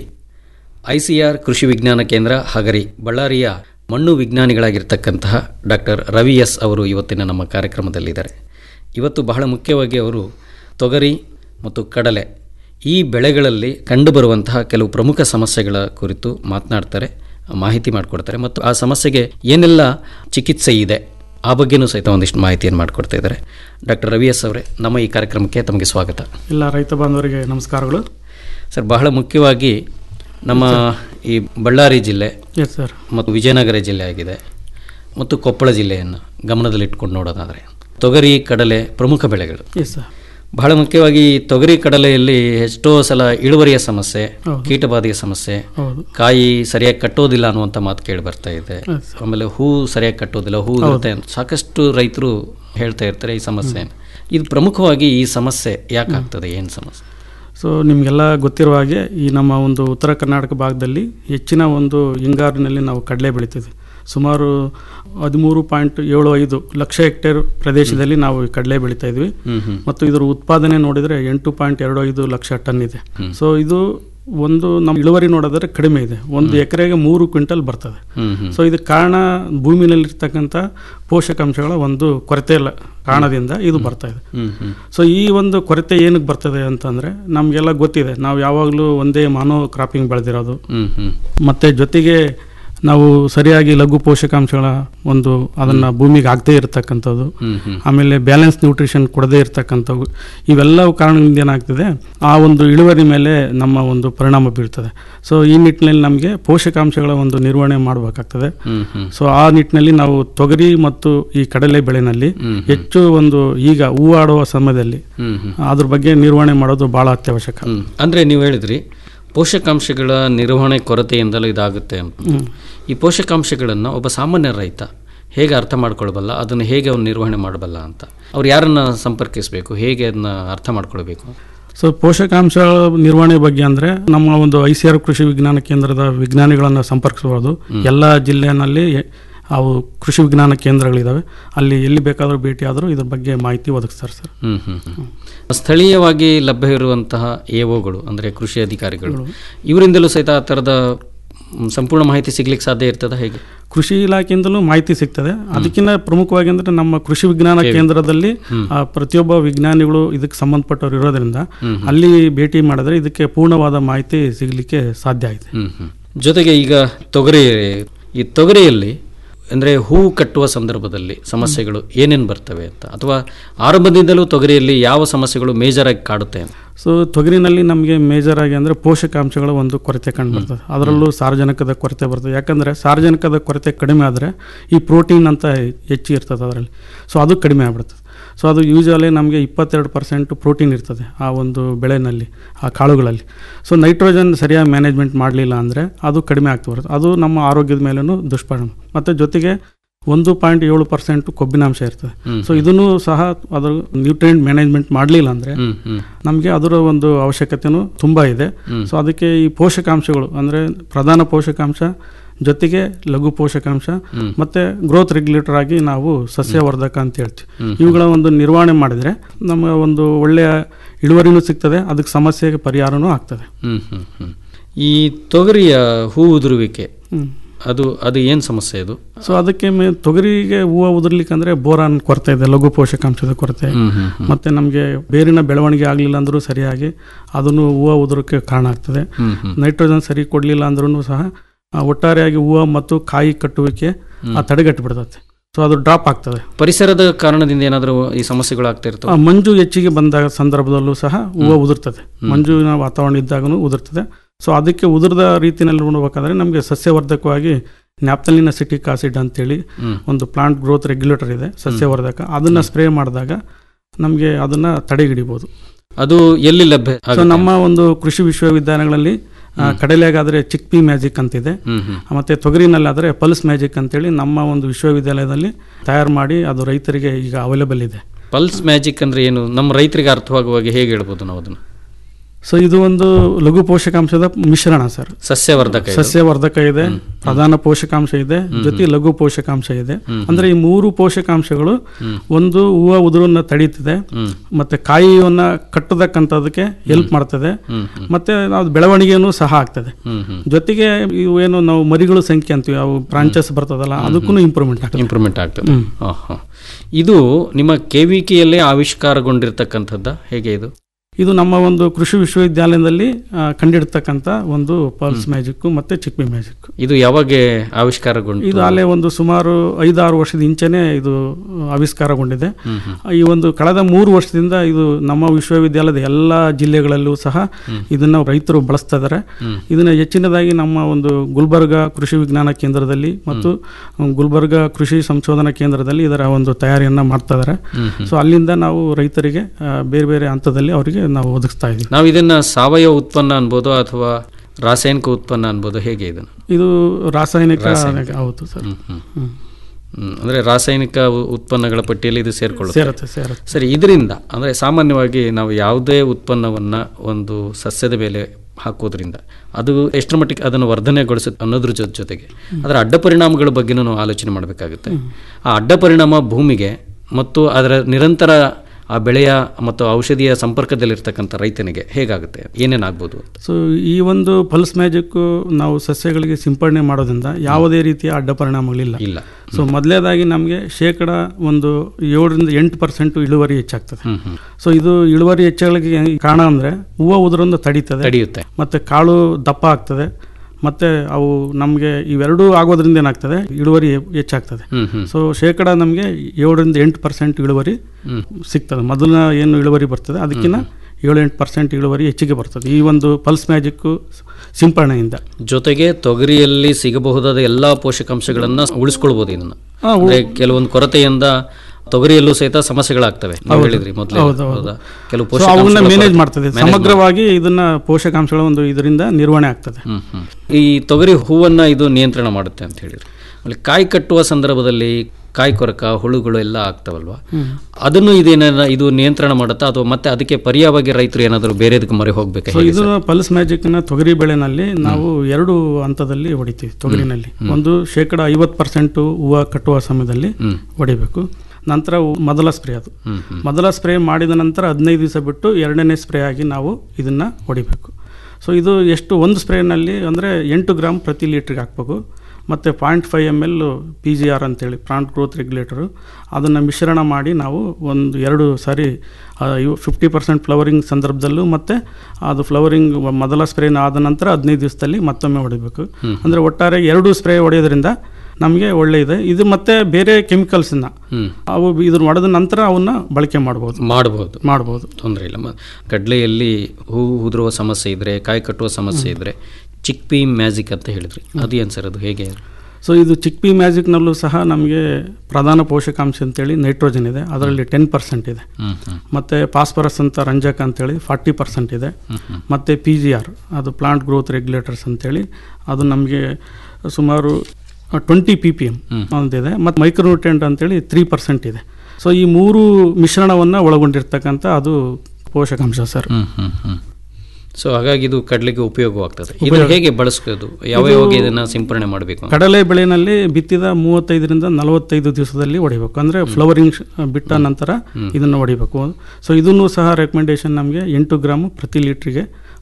ಐ ಸಿ ಆರ್ ಕೃಷಿ ವಿಜ್ಞಾನ ಕೇಂದ್ರ ಹಗರಿ ಬಳ್ಳಾರಿಯ ಮಣ್ಣು ವಿಜ್ಞಾನಿಗಳಾಗಿರ್ತಕ್ಕಂತಹ ಡಾಕ್ಟರ್ ರವಿ ಎಸ್ ಅವರು ಇವತ್ತಿನ ನಮ್ಮ ಕಾರ್ಯಕ್ರಮದಲ್ಲಿದ್ದಾರೆ ಇವತ್ತು ಬಹಳ ಮುಖ್ಯವಾಗಿ ಅವರು ತೊಗರಿ ಮತ್ತು ಕಡಲೆ ಈ ಬೆಳೆಗಳಲ್ಲಿ ಕಂಡುಬರುವಂತಹ ಕೆಲವು ಪ್ರಮುಖ ಸಮಸ್ಯೆಗಳ ಕುರಿತು ಮಾತನಾಡ್ತಾರೆ ಮಾಹಿತಿ ಮಾಡಿಕೊಡ್ತಾರೆ ಮತ್ತು ಆ ಸಮಸ್ಯೆಗೆ ಏನೆಲ್ಲ ಚಿಕಿತ್ಸೆ ಇದೆ ಆ ಬಗ್ಗೆನೂ ಸಹಿತ ಒಂದಿಷ್ಟು ಮಾಹಿತಿಯನ್ನು ಮಾಡಿಕೊಡ್ತಾ ಇದ್ದಾರೆ ಡಾಕ್ಟರ್ ರವಿ ಎಸ್ ಅವರೇ ನಮ್ಮ ಈ ಕಾರ್ಯಕ್ರಮಕ್ಕೆ ತಮಗೆ ಸ್ವಾಗತ ಎಲ್ಲ ರೈತ ಬಾಂಧವರಿಗೆ ನಮಸ್ಕಾರಗಳು ಸರ್ ಬಹಳ ಮುಖ್ಯವಾಗಿ ನಮ್ಮ ಈ ಬಳ್ಳಾರಿ ಜಿಲ್ಲೆ ಎಸ್ ಸರ್ ಮತ್ತು ವಿಜಯನಗರ ಜಿಲ್ಲೆ ಆಗಿದೆ ಮತ್ತು ಕೊಪ್ಪಳ ಜಿಲ್ಲೆಯನ್ನು ಗಮನದಲ್ಲಿಟ್ಕೊಂಡು ನೋಡೋದಾದರೆ ತೊಗರಿ ಕಡಲೆ ಪ್ರಮುಖ ಬೆಳೆಗಳು ಎಸ್ ಸರ್ ಬಹಳ ಮುಖ್ಯವಾಗಿ ಈ ತೊಗರಿ ಕಡಲೆಯಲ್ಲಿ ಎಷ್ಟೋ ಸಲ ಇಳುವರಿಯ ಸಮಸ್ಯೆ ಹೌದು. ಕೀಟಬಾಧೆಯ ಸಮಸ್ಯೆ ಹೌದು. ಕಾಯಿ ಸರಿಯಾಗಿ ಕಟ್ಟೋದಿಲ್ಲ ಅನ್ನುವಂಥ ಮಾತು ಕೇಳಿ ಬರ್ತಾ ಇದೆ ಹೌದು. ಆಮೇಲೆ ಹೂ ಸರಿಯಾಗಿ ಕಟ್ಟೋದಿಲ್ಲ ಹೂ ಹೌದು. ಇರುತ್ತೆ ಅಂತ ಸಾಕಷ್ಟು ರೈತರು ಹೇಳ್ತಾ ಇರ್ತಾರೆ ಈ ಸಮಸ್ಯೆ ಇದು ಪ್ರಮುಖವಾಗಿ ಈ ಸಮಸ್ಯೆ ಯಾಕೆ ಆಗ್ತದೆ ಏನು ಸಮಸ್ಯೆ ಸೊ ನಿಮಗೆಲ್ಲ ಗೊತ್ತಿರುವ ಹಾಗೆ ಈ ನಮ್ಮ ಒಂದು ಉತ್ತರ ಕರ್ನಾಟಕ ಭಾಗದಲ್ಲಿ ಹೆಚ್ಚಿನ ಒಂದು ಹಿಂಗಾರಿನಲ್ಲಿ ನಾವು ಕಡಲೆ ಬೆಳಿತೀವಿ ಸುಮಾರು ಹದಿಮೂರು ಪಾಯಿಂಟ್ ಏಳು ಐದು ಲಕ್ಷ ಹೆಕ್ಟೇರ್ ಪ್ರದೇಶದಲ್ಲಿ ನಾವು ಈ ಕಡಲೆ ಬೆಳೀತಾ ಇದ್ವಿ ಹ್ಮ್ ಹ್ಮ್. ಮತ್ತು ಇದರ ಉತ್ಪಾದನೆ ನೋಡಿದರೆ ಎಂಟು ಪಾಯಿಂಟ್ ಎರಡು ಐದು ಲಕ್ಷ ಟನ್ ಇದೆ ಸೊ ಇದು ಒಂದು ನಮ್ಮ ಇಳುವರಿ ನೋಡಿದ್ರೆ ಕಡಿಮೆ ಇದೆ ಒಂದು ಎಕರೆಗೆ ಮೂರು ಕ್ವಿಂಟಲ್ ಬರ್ತದೆ ಹ್ಮ್ ಹ್ಮ್. ಸೊ ಇದಕ್ಕೆ ಕಾರಣ ಭೂಮಿನಲ್ಲಿರ್ತಕ್ಕಂಥ ಪೋಷಕಾಂಶಗಳ ಒಂದು ಕೊರತೆ ಇಲ್ಲ ಕಾರಣದಿಂದ ಇದು ಬರ್ತಾ ಇದೆ ಹ್ಮ್ ಹ್ಮ್ ಸೊ ಈ ಒಂದು ಕೊರತೆ ಏನಕ್ಕೆ ಬರ್ತದೆ ಅಂತಂದರೆ ನಮಗೆಲ್ಲ ಗೊತ್ತಿದೆ ನಾವು ಯಾವಾಗಲೂ ಒಂದೇ ಮಾನೋ ಕ್ರಾಪಿಂಗ್ ಬೆಳೆದಿರೋದು ಹ್ಮ್ ಹ್ಮ್ ಮತ್ತು ಜೊತೆಗೆ ನಾವು ಸರಿಯಾಗಿ ಲಘು ಪೋಷಕಾಂಶಗಳ ಒಂದು ಅದನ್ನು ಭೂಮಿಗೆ ಆಗದೇ ಇರತಕ್ಕಂಥದ್ದು ಹ್ಮ್ ಹ್ಮ್. ಆಮೇಲೆ ಬ್ಯಾಲೆನ್ಸ್ ನ್ಯೂಟ್ರಿಷನ್ ಕೊಡದೇ ಇರತಕ್ಕಂಥವು ಇವೆಲ್ಲವೂ ಕಾರಣದಿಂದ ಏನಾಗ್ತದೆ ಆ ಒಂದು ಇಳುವರಿ ಮೇಲೆ ನಮ್ಮ ಒಂದು ಪರಿಣಾಮ ಬೀಳ್ತದೆ ಸೊ ಈ ನಿಟ್ಟಿನಲ್ಲಿ ನಮಗೆ ಪೋಷಕಾಂಶಗಳ ಒಂದು ನಿರ್ವಹಣೆ ಮಾಡಬೇಕಾಗ್ತದೆ ಹ್ಮ್ ಹ್ಮ್. ಸೊ ಆ ನಿಟ್ಟಿನಲ್ಲಿ ನಾವು ತೊಗರಿ ಮತ್ತು ಈ ಕಡಲೆ ಬೆಳೆನಲ್ಲಿ ಹ್ಮ್ ಹ್ಮ್. ಹೆಚ್ಚು ಒಂದು ಈಗ ಹೂವಾಡುವ ಸಮಯದಲ್ಲಿ ಹ್ಮ್ ಹ್ಮ್. ಅದ್ರ ಬಗ್ಗೆ ನಿರ್ವಹಣೆ ಮಾಡೋದು ಬಹಳ ಅತ್ಯವಶ್ಯಕ ಅಂದರೆ ನೀವು ಹೇಳಿದ್ರಿ ಪೋಷಕಾಂಶಗಳ ನಿರ್ವಹಣೆ ಕೊರತೆಯಿಂದಲೂ ಇದಾಗುತ್ತೆ ಅಂತ ಹ್ಮ್. ಈ ಪೋಷಕಾಂಶಗಳನ್ನು ಒಬ್ಬ ಸಾಮಾನ್ಯ ರೈತ ಹೇಗೆ ಅರ್ಥ ಮಾಡ್ಕೊಳ್ಬಲ್ಲ ಅದನ್ನು ಹೇಗೆ ಅವ್ನು ನಿರ್ವಹಣೆ ಮಾಡಬಲ್ಲ ಅಂತ ಅವ್ರು ಯಾರನ್ನ ಸಂಪರ್ಕಿಸಬೇಕು ಹೇಗೆ ಅದನ್ನ ಅರ್ಥ ಮಾಡ್ಕೊಳ್ಬೇಕು ಸೊ ಪೋಷಕಾಂಶ ನಿರ್ವಹಣೆ ಬಗ್ಗೆ ಅಂದರೆ ನಮ್ಮ ಒಂದು ಐ ಸಿ ಆರ್ ಕೃಷಿ ವಿಜ್ಞಾನ ಕೇಂದ್ರದ ವಿಜ್ಞಾನಿಗಳನ್ನು ಸಂಪರ್ಕಿಸಬಹುದು ಎಲ್ಲ ಜಿಲ್ಲೆಯಲ್ಲಿ ಅವು ಕೃಷಿ ವಿಜ್ಞಾನ ಕೇಂದ್ರಗಳಿದ್ದಾವೆ ಅಲ್ಲಿ ಎಲ್ಲಿ ಬೇಕಾದರೂ ಭೇಟಿ ಆದರೂ ಇದ್ರ ಬಗ್ಗೆ ಮಾಹಿತಿ ಒದಗಿಸ್ತಾರೆ ಸರ್ ಹ್ಮ್ ಹ್ಮ್ ಹ್ಮ್. ಸ್ಥಳೀಯವಾಗಿ ಲಭ್ಯ ಇರುವಂತಹ ಎಒಗಳು ಅಂದರೆ ಕೃಷಿ ಅಧಿಕಾರಿಗಳು ಇವರಿಂದಲೂ ಸಹಿತ ಆ ಥರದ ಮ್, ಸಂಪೂರ್ಣ ಮಾಹಿತಿ ಸಿಗ್ಲಿಕ್ಕೆ ಸಾಧ್ಯ ಇರ್ತದ ಹೇಗೆ ಕೃಷಿ ಇಲಾಖೆಯಿಂದಲೂ ಮಾಹಿತಿ ಸಿಗ್ತದೆ ಅದಕ್ಕಿಂತ ಪ್ರಮುಖವಾಗಿ ಅಂದರೆ ನಮ್ಮ ಕೃಷಿ ವಿಜ್ಞಾನ ಕೇಳಿ. ಕೇಂದ್ರದಲ್ಲಿ ಹ್ಮ್. ಆ, ಪ್ರತಿಯೊಬ್ಬ ವಿಜ್ಞಾನಿಗಳು ಇದಕ್ಕೆ ಸಂಬಂಧಪಟ್ಟವ್ರು ಇರೋದ್ರಿಂದ ಹ್ಮ್ ಹ್ಮ್. ಅಲ್ಲಿ ಭೇಟಿ ಮಾಡಿದ್ರೆ ಇದಕ್ಕೆ ಪೂರ್ಣವಾದ ಮಾಹಿತಿ ಸಿಗಲಿಕ್ಕೆ ಸಾಧ್ಯ ಆಗಿದೆ ಹ್ಮ್ ಹ್ಮ್. ಜೊತೆಗೆ ಈಗ ತೊಗರಿ ಈ ತೊಗರಿಯಲ್ಲಿ ಅಂದರೆ ಹೂ ಕಟ್ಟುವ ಸಂದರ್ಭದಲ್ಲಿ ಸಮಸ್ಯೆಗಳು ಏನೇನು ಬರ್ತವೆ ಅಂತ ಅಥವಾ ಆರಂಭದಿಂದಲೂ ತೊಗರಿಯಲ್ಲಿ ಯಾವ ಸಮಸ್ಯೆಗಳು ಮೇಜರ್ ಆಗಿ ಕಾಡುತ್ತೆ ಅಂತ ಸೊ ತೊಗರಿನಲ್ಲಿ ನಮಗೆ ಮೇಜರ್ ಆಗಿ ಅಂದರೆ ಪೋಷಕಾಂಶಗಳ ಒಂದು ಕೊರತೆ ಕಂಡು ಬರ್ತದೆ ಅದರಲ್ಲೂ ಸಾರ್ವಜನಿಕದ ಕೊರತೆ ಬರ್ತದೆ ಯಾಕಂದರೆ ಸಾರ್ವಜನಿಕದ ಕೊರತೆ ಕಡಿಮೆ ಆದರೆ ಈ ಪ್ರೋಟೀನ್ ಅಂತ ಹೆಚ್ಚು ಇರ್ತದೆ ಅದರಲ್ಲಿ ಸೊ ಅದು ಕಡಿಮೆ ಆಗ್ಬಿಡ್ತದೆ ಸೊ ಅದು ಯೂಶಲಿ ನಮಗೆ ಇಪ್ಪತ್ತೆರಡು ಪರ್ಸೆಂಟ್ ಪ್ರೋಟೀನ್ ಇರ್ತದೆ ಆ ಒಂದು ಬೆಳೆನಲ್ಲಿ ಆ ಕಾಳುಗಳಲ್ಲಿ ಸೊ ನೈಟ್ರೋಜನ್ ಸರಿಯಾಗಿ ಮ್ಯಾನೇಜ್ಮೆಂಟ್ ಮಾಡಲಿಲ್ಲ ಅಂದರೆ ಅದು ಕಡಿಮೆ ಆಗ್ತಾ ಬರುತ್ತೆ ಅದು ನಮ್ಮ ಆರೋಗ್ಯದ ಮೇಲೂ ದುಷ್ಪರಿಣಾಮ ಮತ್ತು ಜೊತೆಗೆ ಒಂದು ಪಾಯಿಂಟ್ ಏಳು ಪರ್ಸೆಂಟ್ ಕೊಬ್ಬಿನಾಂಶ ಇರ್ತದೆ ಹ್ಮ್. ಸೊ ಇದನ್ನು ಸಹ ಅದರ ನ್ಯೂಟ್ರಿಯೆಂಟ್ ಮ್ಯಾನೇಜ್ಮೆಂಟ್ ಮಾಡಲಿಲ್ಲ ಅಂದರೆ ಹ್ಮ್ ಹ್ಮ್ ನಮಗೆ ಅದರ ಒಂದು ಅವಶ್ಯಕತೆನೂ ತುಂಬ ಇದೆ ಹ್ಮ್. ಸೊ ಅದಕ್ಕೆ ಈ ಪೋಷಕಾಂಶಗಳು ಅಂದರೆ ಪ್ರಧಾನ ಪೋಷಕಾಂಶ ಜೊತೆಗೆ ಲಘು ಪೋಷಕಾಂಶ ಹ್ಮ್. ಮತ್ತೆ ಗ್ರೋತ್ ರೆಗ್ಯುಲೇಟರ್ ಆಗಿ ನಾವು ಸಸ್ಯವರ್ಧಕ ಅಂತ ಹೇಳ್ತೀವಿ ಹ್ಮ್. ಇವುಗಳ ಒಂದು ನಿರ್ವಹಣೆ ಮಾಡಿದರೆ ನಮ್ಮ ಒಂದು ಒಳ್ಳೆಯ ಇಳುವರಿನೂ ಸಿಗ್ತದೆ ಅದಕ್ಕೆ ಸಮಸ್ಯೆಗೆ ಪರಿಹಾರನೂ ಆಗ್ತದೆ ಹ್ಮ್ ಹ್ಮ್ ಹ್ಮ್ ಈ ತೊಗರಿಯ ಹೂ ಉದುರುವಿಕೆ ಹ್ಮ್. ಅದು ಅದು ಏನು ಸಮಸ್ಯೆ ಇದು ಸೊ ಅದಕ್ಕೆ ಮೇ ತೊಗರಿಗೆ ಹೂವು ಉದುರ್ಲಿಕ್ಕಂದ್ರೆ ಬೋರಾನ್ ಕೊರತೆ ಇದೆ ಲಘು ಪೋಷಕಾಂಶದ ಕೊರತೆ ಹ್ಮ್, ಹ್ಮ್, ಹ್ಮ್. ಮತ್ತೆ ನಮಗೆ ಬೇರಿನ ಬೆಳವಣಿಗೆ ಆಗಲಿಲ್ಲ ಅಂದ್ರೂ ಸರಿಯಾಗಿ ಅದನ್ನು ಹೂವು ಉದುರಕ್ಕೆ ಕಾರಣ ಆಗ್ತದೆ ಹ್ಮ್, ಹ್ಮ್. ನೈಟ್ರೋಜನ್ ಸರಿ ಕೊಡಲಿಲ್ಲ ಅಂದ್ರೂ ಸಹ ಆ, ಒಟ್ಟಾರೆಯಾಗಿ ಹೂವು ಮತ್ತು ಕಾಯಿ ಕಟ್ಟುವಿಕೆ ಆ ತಡೆಗಟ್ಟಿಬಿಡ್ತದೆ ಸೊ ಅದು ಡ್ರಾಪ್ ಆಗ್ತದೆ ಪರಿಸರದ ಕಾರಣದಿಂದ ಏನಾದರೂ ಈ ಸಮಸ್ಯೆಗಳು ಆಗ್ತಾ ಆ, ಇರ್ತವೆ ಮಂಜು ಹೆಚ್ಚಿಗೆ ಬಂದಾಗ ಸಂದರ್ಭದಲ್ಲೂ ಸಹ ಹೂವು ಉದುರ್ತದೆ ಮಂಜುವಿನ ವಾತಾವರಣ ಇದ್ದಾಗೂ ಉದುರ್ತದೆ ಸೊ ಅದಕ್ಕೆ ಉದುರದ ರೀತಿಯಲ್ಲಿ ನೋಡ್ಬೇಕಾದ್ರೆ ನಮಗೆ ಸಸ್ಯವರ್ಧಕವಾಗಿ ನ್ಯಾಪ್ತಲಿನ ಸಿಟಿಕ್ ಆಸಿಡ್ ಅಂತೇಳಿ ಹ್ಮ್. ಒಂದು ಪ್ಲಾಂಟ್ ಗ್ರೋತ್ ರೆಗ್ಯುಲೇಟರ್ ಇದೆ ಸಸ್ಯವರ್ಧಕ ಅದನ್ನ ಸ್ಪ್ರೇ ಮಾಡಿದಾಗ ನಮಗೆ ಅದನ್ನ ತಡೆಹಿಡಿಬೋದು ಅದು ಎಲ್ಲಿ ಲಭ್ಯ ಸೊ ಆಗುತ್ತೆ? ನಮ್ಮ ಒಂದು ಕೃಷಿ ವಿಶ್ವವಿದ್ಯಾಲಯಗಳಲ್ಲಿ ಆ, ಕಡಲೆಗಾದ್ರೆ ಚಿಕ್ಪಿ ಮ್ಯಾಜಿಕ್ ಅಂತಿದೆ ಹ್ಮ್, ಹ್ಮ್. ಮತ್ತೆ ತೊಗರಿನಲ್ಲಾದ್ರೆ ಪಲ್ಸ್ ಮ್ಯಾಜಿಕ್ ಅಂತೇಳಿ ನಮ್ಮ ಒಂದು ವಿಶ್ವವಿದ್ಯಾಲಯದಲ್ಲಿ ತಯಾರು ಮಾಡಿ ಅದು ರೈತರಿಗೆ ಈಗ ಅವೈಲೇಬಲ್ ಇದೆ ಪಲ್ಸ್ ಮ್ಯಾಜಿಕ್ ಅಂದ್ರೆ ಏನು ನಮ್ಮ ರೈತರಿಗೆ ಅರ್ಥವಾಗುವಾಗ ಹೇಗೆ ಹೇಳ್ಬೋದು ನಾವು ಅದನ್ನು ಸೊ ಇದು ಒಂದು ಲಘು ಪೋಷಕಾಂಶದ ಮಿಶ್ರಣ ಸರ್ ಸಸ್ಯವರ್ಧಕ ಇದು. ಸಸ್ಯವರ್ಧಕ ಇದೆ ಪ್ರಧಾನ ಪೋಷಕಾಂಶ ಇದೆ ಜೊತೆ ಲಘು ಪೋಷಕಾಂಶ ಇದೆ ಅಂದ್ರೆ ಈ ಮೂರು ಪೋಷಕಾಂಶಗಳು ಒಂದು ಹೂವು ಉದುರನ್ನ ತಡೀತದೆ ಮತ್ತೆ ಕಾಯಿಯನ್ನ ಕಟ್ಟತಕ್ಕಂಥದಕ್ಕೆ ಹೆಲ್ಪ್ ಮಾಡ್ತದೆ ಮತ್ತೆ ನಾವು ಬೆಳವಣಿಗೆನೂ ಸಹ ಆಗ್ತದೆ ಜೊತೆಗೆ ಇವು ಏನು ನಾವು ಮರಿಗಳು ಸಂಖ್ಯೆ ಅಂತೀವಿ ಅವು ಬ್ರಾಂಚಸ್ ಬರ್ತದಲ್ಲ ಅದಕ್ಕೂ ಇಂಪ್ರೂವ್ಮೆಂಟ್ ಆಗ್ತದೆ ಇಂಪ್ರೂವ್ಮೆಂಟ್ ಆಗ್ತದೆ ಹಾ, ಹಾ. ಇದು ನಿಮ್ಮ ಕೆ ವಿ ಕೆಯಲ್ಲೇ ಆವಿಷ್ಕಾರಗೊಂಡಿರ್ತಕ್ಕಂಥದ್ದ ಹೇಗೆ ಇದು ಇದು ನಮ್ಮ ಒಂದು ಕೃಷಿ ವಿಶ್ವವಿದ್ಯಾಲಯದಲ್ಲಿ ಆ, ಕಂಡಿಡ್ತಕ್ಕಂಥ ಒಂದು ಪಲ್ಸ್ ಮ್ಯಾಜಿಕ್ ಮತ್ತೆ ಚಿಕ್ಮಿ ಮ್ಯಾಜಿಕ್ ಇದು ಯಾವಾಗ ಆವಿಷ್ಕಾರಗೊಂಡು ಇದು ಅಲ್ಲೇ ಒಂದು ಸುಮಾರು ಐದಾರು ವರ್ಷದ ಇಂಚೆನೆ ಇದು ಆವಿಷ್ಕಾರಗೊಂಡಿದೆ ಈ ಒಂದು ಕಳೆದ ಮೂರು ವರ್ಷದಿಂದ ಇದು ನಮ್ಮ ವಿಶ್ವವಿದ್ಯಾಲಯದ ಎಲ್ಲ ಜಿಲ್ಲೆಗಳಲ್ಲೂ ಸಹ ಇದನ್ನ ರೈತರು ಬಳಸ್ತಾ ಇದ್ದಾರೆ ಇದನ್ನ ಹೆಚ್ಚಿನದಾಗಿ ನಮ್ಮ ಒಂದು ಗುಲ್ಬರ್ಗ ಕೃಷಿ ವಿಜ್ಞಾನ ಕೇಂದ್ರದಲ್ಲಿ ಮತ್ತು ಗುಲ್ಬರ್ಗ ಕೃಷಿ ಸಂಶೋಧನಾ ಕೇಂದ್ರದಲ್ಲಿ ಇದರ ಒಂದು ತಯಾರಿಯನ್ನ ಮಾಡ್ತಾ ಇದ್ದಾರೆ ಸೊ ಅಲ್ಲಿಂದ ನಾವು ರೈತರಿಗೆ ಆ, ಬೇರೆ ಬೇರೆ ಹಂತದಲ್ಲಿ ಅವರಿಗೆ ನಾವು ಒದಗಿಸ್ತಾ ಇದ್ದೀವಿ ನಾವು ಇದನ್ನ ಸಾವಯವ ಉತ್ಪನ್ನ ಅನ್ಬೋದು ಅಥವಾ ರಾಸಾಯನಿಕ ಉತ್ಪನ್ನ ಅನ್ಬೋದು ಹೇಗೆ ಇದನ್ನು ಇದು ರಾಸಾಯನಿಕ ರಾಸಾಯನಿಕ. ಹೌದು ಸರ್ ಹ್ಮ್, ಹ್ಮ್. ಹ್ಮ್, ಅಂದ್ರೆ ರಾಸಾಯನಿಕ ಉ- ಉತ್ಪನ್ನಗಳ ಪಟ್ಟಿಯಲ್ಲಿ ಇದು ಸೇರ್ಕೊಳ್ಳುತ್ತೆ ಸೇರುತ್ತೆ, ಸೇರುತ್ತೆ. ಸರಿ ಇದರಿಂದ ಅಂದ್ರೆ ಸಾಮಾನ್ಯವಾಗಿ ನಾವು ಯಾವುದೇ ಉತ್ಪನ್ನವನ್ನ ಒಂದು ಸಸ್ಯದ ಮೇಲೆ ಹಾಕೋದ್ರಿಂದ ಅದು ಎಷ್ಟರ ಮಟ್ಟಿಗೆ ಅದನ್ನು ವರ್ಧನೆಗೊಳಿಸುತ್ತೆ ಅನ್ನೋದ್ರ ಜೊತೆ ಜೊತೆಗೆ ಅದರ ಅಡ್ಡ ಪರಿಣಾಮಗಳ ಬಗ್ಗೆನೂ ನಾವು ಆಲೋಚನೆ ಮಾಡಬೇಕಾಗುತ್ತೆ ಆ ಅಡ್ಡ ಪರಿಣಾಮ ಭೂಮಿಗೆ ಮತ್ತು ಅದರ ನಿರಂತರ ಆ ಬೆಳೆಯ ಮತ್ತು ಔಷಧಿಯ ಸಂಪರ್ಕದಲ್ಲಿರ್ತಕ್ಕಂಥ ರೈತನಿಗೆ ಹೇಗಾಗುತ್ತೆ ಏನೇನಾಗ್ಬೋದು ಸೊ ಈ ಒಂದು ಪಲ್ಸ್ ಮ್ಯಾಜಿಕ್ ನಾವು ಸಸ್ಯಗಳಿಗೆ ಸಿಂಪಡಣೆ ಮಾಡೋದ್ರಿಂದ ಯಾವುದೇ ರೀತಿಯ ಅಡ್ಡ ಪರಿಣಾಮಗಳಿಲ್ಲ ಇಲ್ಲ ಸೊ ಮೊದಲೇದಾಗಿ ನಮಗೆ ಶೇಕಡ ಒಂದು ಏಳರಿಂದ ಎಂಟು ಪರ್ಸೆಂಟ್ ಇಳುವರಿ ಹೆಚ್ಚಾಗ್ತದೆ ಹ್ಮ್, ಹ್ಮ್. ಸೊ ಇದು ಇಳುವರಿ ಹೆಚ್ಚಳಕ್ಕೆ ಕಾರಣ ಅಂದ್ರೆ ಹೂವು ಉದುರೊಂದು ತಡೀತದೆ ತಡೆಯುತ್ತೆ. ಮತ್ತೆ ಕಾಳು ದಪ್ಪ ಆಗ್ತದೆ ಮತ್ತೆ ಅವು ನಮಗೆ ಇವೆರಡೂ ಆಗೋದ್ರಿಂದ ಏನಾಗ್ತದೆ ಇಳುವರಿ ಹೆ- ಹೆಚ್ಚಾಗ್ತದೆ ಹ್ಮ್, ಹ್ಮ್. ಸೊ ಶೇಕಡ ನಮಗೆ ಏಳರಿಂದ ಎಂಟು ಪರ್ಸೆಂಟ್ ಇಳುವರಿ ಹ್ಮ್. ಸಿಗ್ತದೆ ಮೊದಲಿನ ಏನು ಇಳುವರಿ ಬರ್ತದೆ ಅದಕ್ಕಿಂತ ಏಳು ಎಂಟು ಪರ್ಸೆಂಟ್ ಇಳುವರಿ ಹೆಚ್ಚಿಗೆ ಬರ್ತದೆ ಈ ಒಂದು ಪಲ್ಸ್ ಮ್ಯಾಜಿಕ್ ಸಿಂಪರಣೆಯಿಂದ ಜೊತೆಗೆ ತೊಗರಿಯಲ್ಲಿ ಸಿಗಬಹುದಾದ ಎಲ್ಲಾ ಪೋಷಕಾಂಶಗಳನ್ನ ಉಳಿಸ್ಕೊಳ್ಬಹುದು ಇದನ್ನ ಹಾ, ಉ- ಅಂದ್ರೆ ಕೆಲವೊಂದು ಕೊರತೆಯಿಂದ ತೊಗರಿಯಲ್ಲೂ ಸಹಿತ ಸಮಸ್ಯೆಗಳಾಗ್ತವೆ ನೀವು ಹೌದು. ಹೇಳಿದ್ರಿ ಮೊದಲೇ ಹೌದು, ಹೌದು. ಹೌದಾ ಕೆಲವು ಸೊ ಅವನ್ನ ಪೋಷಕಾಂಶಗಳ ಮ್ಯಾನೇಜ್ ಕೊರತೆ. ಮಾಡ್ತದೆ manage ಮಾಡಿ. ಸಮಗ್ರವಾಗಿ ಇದನ್ನ ಪೋಷಕಾಂಶಗಳ ಒಂದು ಇದರಿಂದ ನಿರ್ವಹಣೆ ಆಗ್ತದೆ ಹ್ಮ್, ಹ್ಮ್. ಈ ತೊಗರಿ ಹೂವನ್ನ ಇದು ನಿಯಂತ್ರಣ ಮಾಡುತ್ತೆ ಅಂತ ಹೇಳಿದ್ರು ಆಮೇಲೆ ಕಾಯಿ ಕಟ್ಟುವ ಸಂದರ್ಭದಲ್ಲಿ ಕಾಯಿ ಕೊರಕ ಹುಳುಗಳು ಎಲ್ಲ ಆಗ್ತಾವಲ್ವಾ ಹ್ಮ್. ಅದನ್ನು ಇದೇನ ಇದು ನಿಯಂತ್ರಣ ಮಾಡುತ್ತಾ ಅಥವಾ ಮತ್ತೆ ಅದಕ್ಕೆ ಪರ್ಯಾಯವಾಗಿ ರೈತರು ಏನಾದರೂ ಬೇರೆದಕ್ಕೆ ಮೊರೆ ಹೋಗ್ಬೇಕಾ ಸೊ ಹೇಗೆ ಇದು ಸರ್? ಪಲ್ಸ್ ಮ್ಯಾಜಿಕ್ ನ ತೊಗರಿ ಬೆಳೆನಲ್ಲಿ ನಾವು ಎರಡು ಹಂತದಲ್ಲಿ ಹೊಡಿತೀವಿ ತೊಗರಿನಲ್ಲಿ ಒಂದು ಶೇಕಡ ಐವತ್ತು ಪರ್ಸೆಂಟ್ ಹೂವು ಕಟ್ಟುವ ಸಮಯದಲ್ಲಿ ಹೊಡಿಬೇಕು ನಂತರ ಹೂ- ಮೊದಲ ಸ್ಪ್ರೇ ಅದು ಹ್ಮ್, ಹ್ಮ್. ಮೊದಲ ಸ್ಪ್ರೇ ಮಾಡಿದ ನಂತರ ಹದಿನೈದು ದಿವಸ ಬಿಟ್ಟು ಎರಡನೇ ಸ್ಪ್ರೇ ಆಗಿ ನಾವು ಇದನ್ನ ಹೊಡಿಬೇಕು ಸೊ ಇದು ಎಷ್ಟು ಒಂದು ಸ್ಪ್ರೇನಲ್ಲಿ ಅಂದರೆ ಎಂಟು ಗ್ರಾಮ್ ಪ್ರತಿ ಲೀಟ್ರಿಗೆ ಹಾಕ್ಬೇಕು ಮತ್ತು point five M L P G R ಅಂತೇಳಿ ಪ್ಲಾಂಟ್ ಗ್ರೋತ್ ರೆಗ್ಯುಲೇಟರು ಅದನ್ನು ಮಿಶ್ರಣ ಮಾಡಿ ನಾವು ಒಂದು ಎರಡು ಸಾರಿ ಫಿಫ್ಟಿ ಪರ್ಸೆಂಟ್ ಫ್ಲವರಿಂಗ್ ಸಂದರ್ಭದಲ್ಲೂ ಮತ್ತು ಅದು ಫ್ಲವರಿಂಗ್ ಮೊದಲ ಸ್ಪ್ರೇನ ಆದ ನಂತರ ಹದಿನೈದು ದಿವಸದಲ್ಲಿ ಮತ್ತೊಮ್ಮೆ ಹೊಡಿಬೇಕು ಹ್ಮ್. ಅಂದರೆ ಒಟ್ಟಾರೆ ಎರಡು ಸ್ಪ್ರೇ ಹೊಡೆಯೋದ್ರಿಂದ ನಮಗೆ ಒಳ್ಳೆಯದೆ ಇದು ಮತ್ತೆ ಬೇರೆ ಕೆಮಿಕಲ್ಸನ್ನ ಹ್ಮ್. ಅವು ಇದನ್ನ ಹೊಡೆದ ನಂತರ ಅವನ್ನ ಬಳಕೆ ಮಾಡ್ಬೋದು ಮಾಡಬಹುದು ಮಾಡ್ಬೋದು ತೊಂದರೆ ಇಲ್ಲ ಮ- ಕಡ್ಲೆಯಲ್ಲಿ ಹೂ ಉದುರುವ ಸಮಸ್ಯೆ ಇದ್ರೆ ಕಾಯಿ ಕಟ್ಟುವ ಸಮಸ್ಯೆ ಇದ್ರೆ ಚಿಕ್ಪಿ ಮ್ಯಾಜಿಕ್ ಅಂತ ಹೇಳಿದ್ರಿ ಅದು ಏನು ಸರ್ ಅದು ಹೇಗೆ ಸೊ ಇದು ಚಿಕ್ಪಿ ಮ್ಯಾಜಿಕ್ನಲ್ಲೂ ಸಹ ನಮಗೆ ಪ್ರಧಾನ ಪೋಷಕಾಂಶ ಅಂತೇಳಿ ನೈಟ್ರೋಜನ್ ಇದೆ ಅದರಲ್ಲಿ ಟೆನ್ ಪರ್ಸೆಂಟ್ ಇದೆ ಹ್ಮ್, ಹ್ಮ್. ಮತ್ತು ಫಾಸ್ಫರಸ್ ಅಂತ ರಂಜಕ ಅಂತೇಳಿ ಫಾರ್ಟಿ ಪರ್ಸೆಂಟ್ ಇದೆ ಮತ್ತು ಪಿ ಜಿ ಆರ್ ಅದು ಪ್ಲಾಂಟ್ ಗ್ರೋತ್ ರೆಗ್ಯುಲೇಟರ್ಸ್ ಅಂತೇಳಿ ಅದು ನಮಗೆ ಸುಮಾರು ಟ್ವೆಂಟಿ ಪಿ ಪಿ ಎಮ್ ಒಂದಿದೆ ಮತ್ತು ಮೈಕ್ರೋನ್ಯೂಟ್ರೆಂಟ್ ಅಂತೇಳಿ ತ್ರೀ ಪರ್ಸೆಂಟ್ ಇದೆ ಸೊ ಈ ಮೂರು ಮಿಶ್ರಣವನ್ನು ಒಳಗೊಂಡಿರ್ತಕ್ಕಂಥ ಅದು ಪೋಷಕಾಂಶ ಸರ್ ಹ್ಮ್ ಹ್ಮ್ ಹ್ಮ್ ಸೊ ಹಾಗಾಗಿ ಇದು ಕಡ್ಲಿಗೆ ಉಪಯೋಗವಾಗ್ತದೆ ಇದು ಉಪಯೋಗ. ಹೇಗೆ ಬಳಸ್ಕೋದು ಯಾವ ಇದು ಯಾವಾಗ ಇದನ್ನ ಸಿಂಪರಣೆ ಮಾಡಬೇಕು ಕಡಲೆ ಬೆಳೆನಲ್ಲಿ ಬಿತ್ತಿದ ಮೂವತ್ತೈದರಿಂದ ನಲವತ್ತೈದು ದಿವಸದಲ್ಲಿ ಹೊಡಿಬೇಕು ಅಂದರೆ ಫ್ಲವರಿಂಗ್ ಬಿಟ್ಟ ನಂತರ ಇದನ್ನು ಹೊಡಿಬೇಕು ಸೊ ಇದನ್ನು ಸಹ ರೆಕಮೆಂಡೇಶನ್ ನಮಗೆ ಎಂಟು ಗ್ರಾಮ್ ಪ್ರತಿ ಲೀಟ್ರಿಗೆ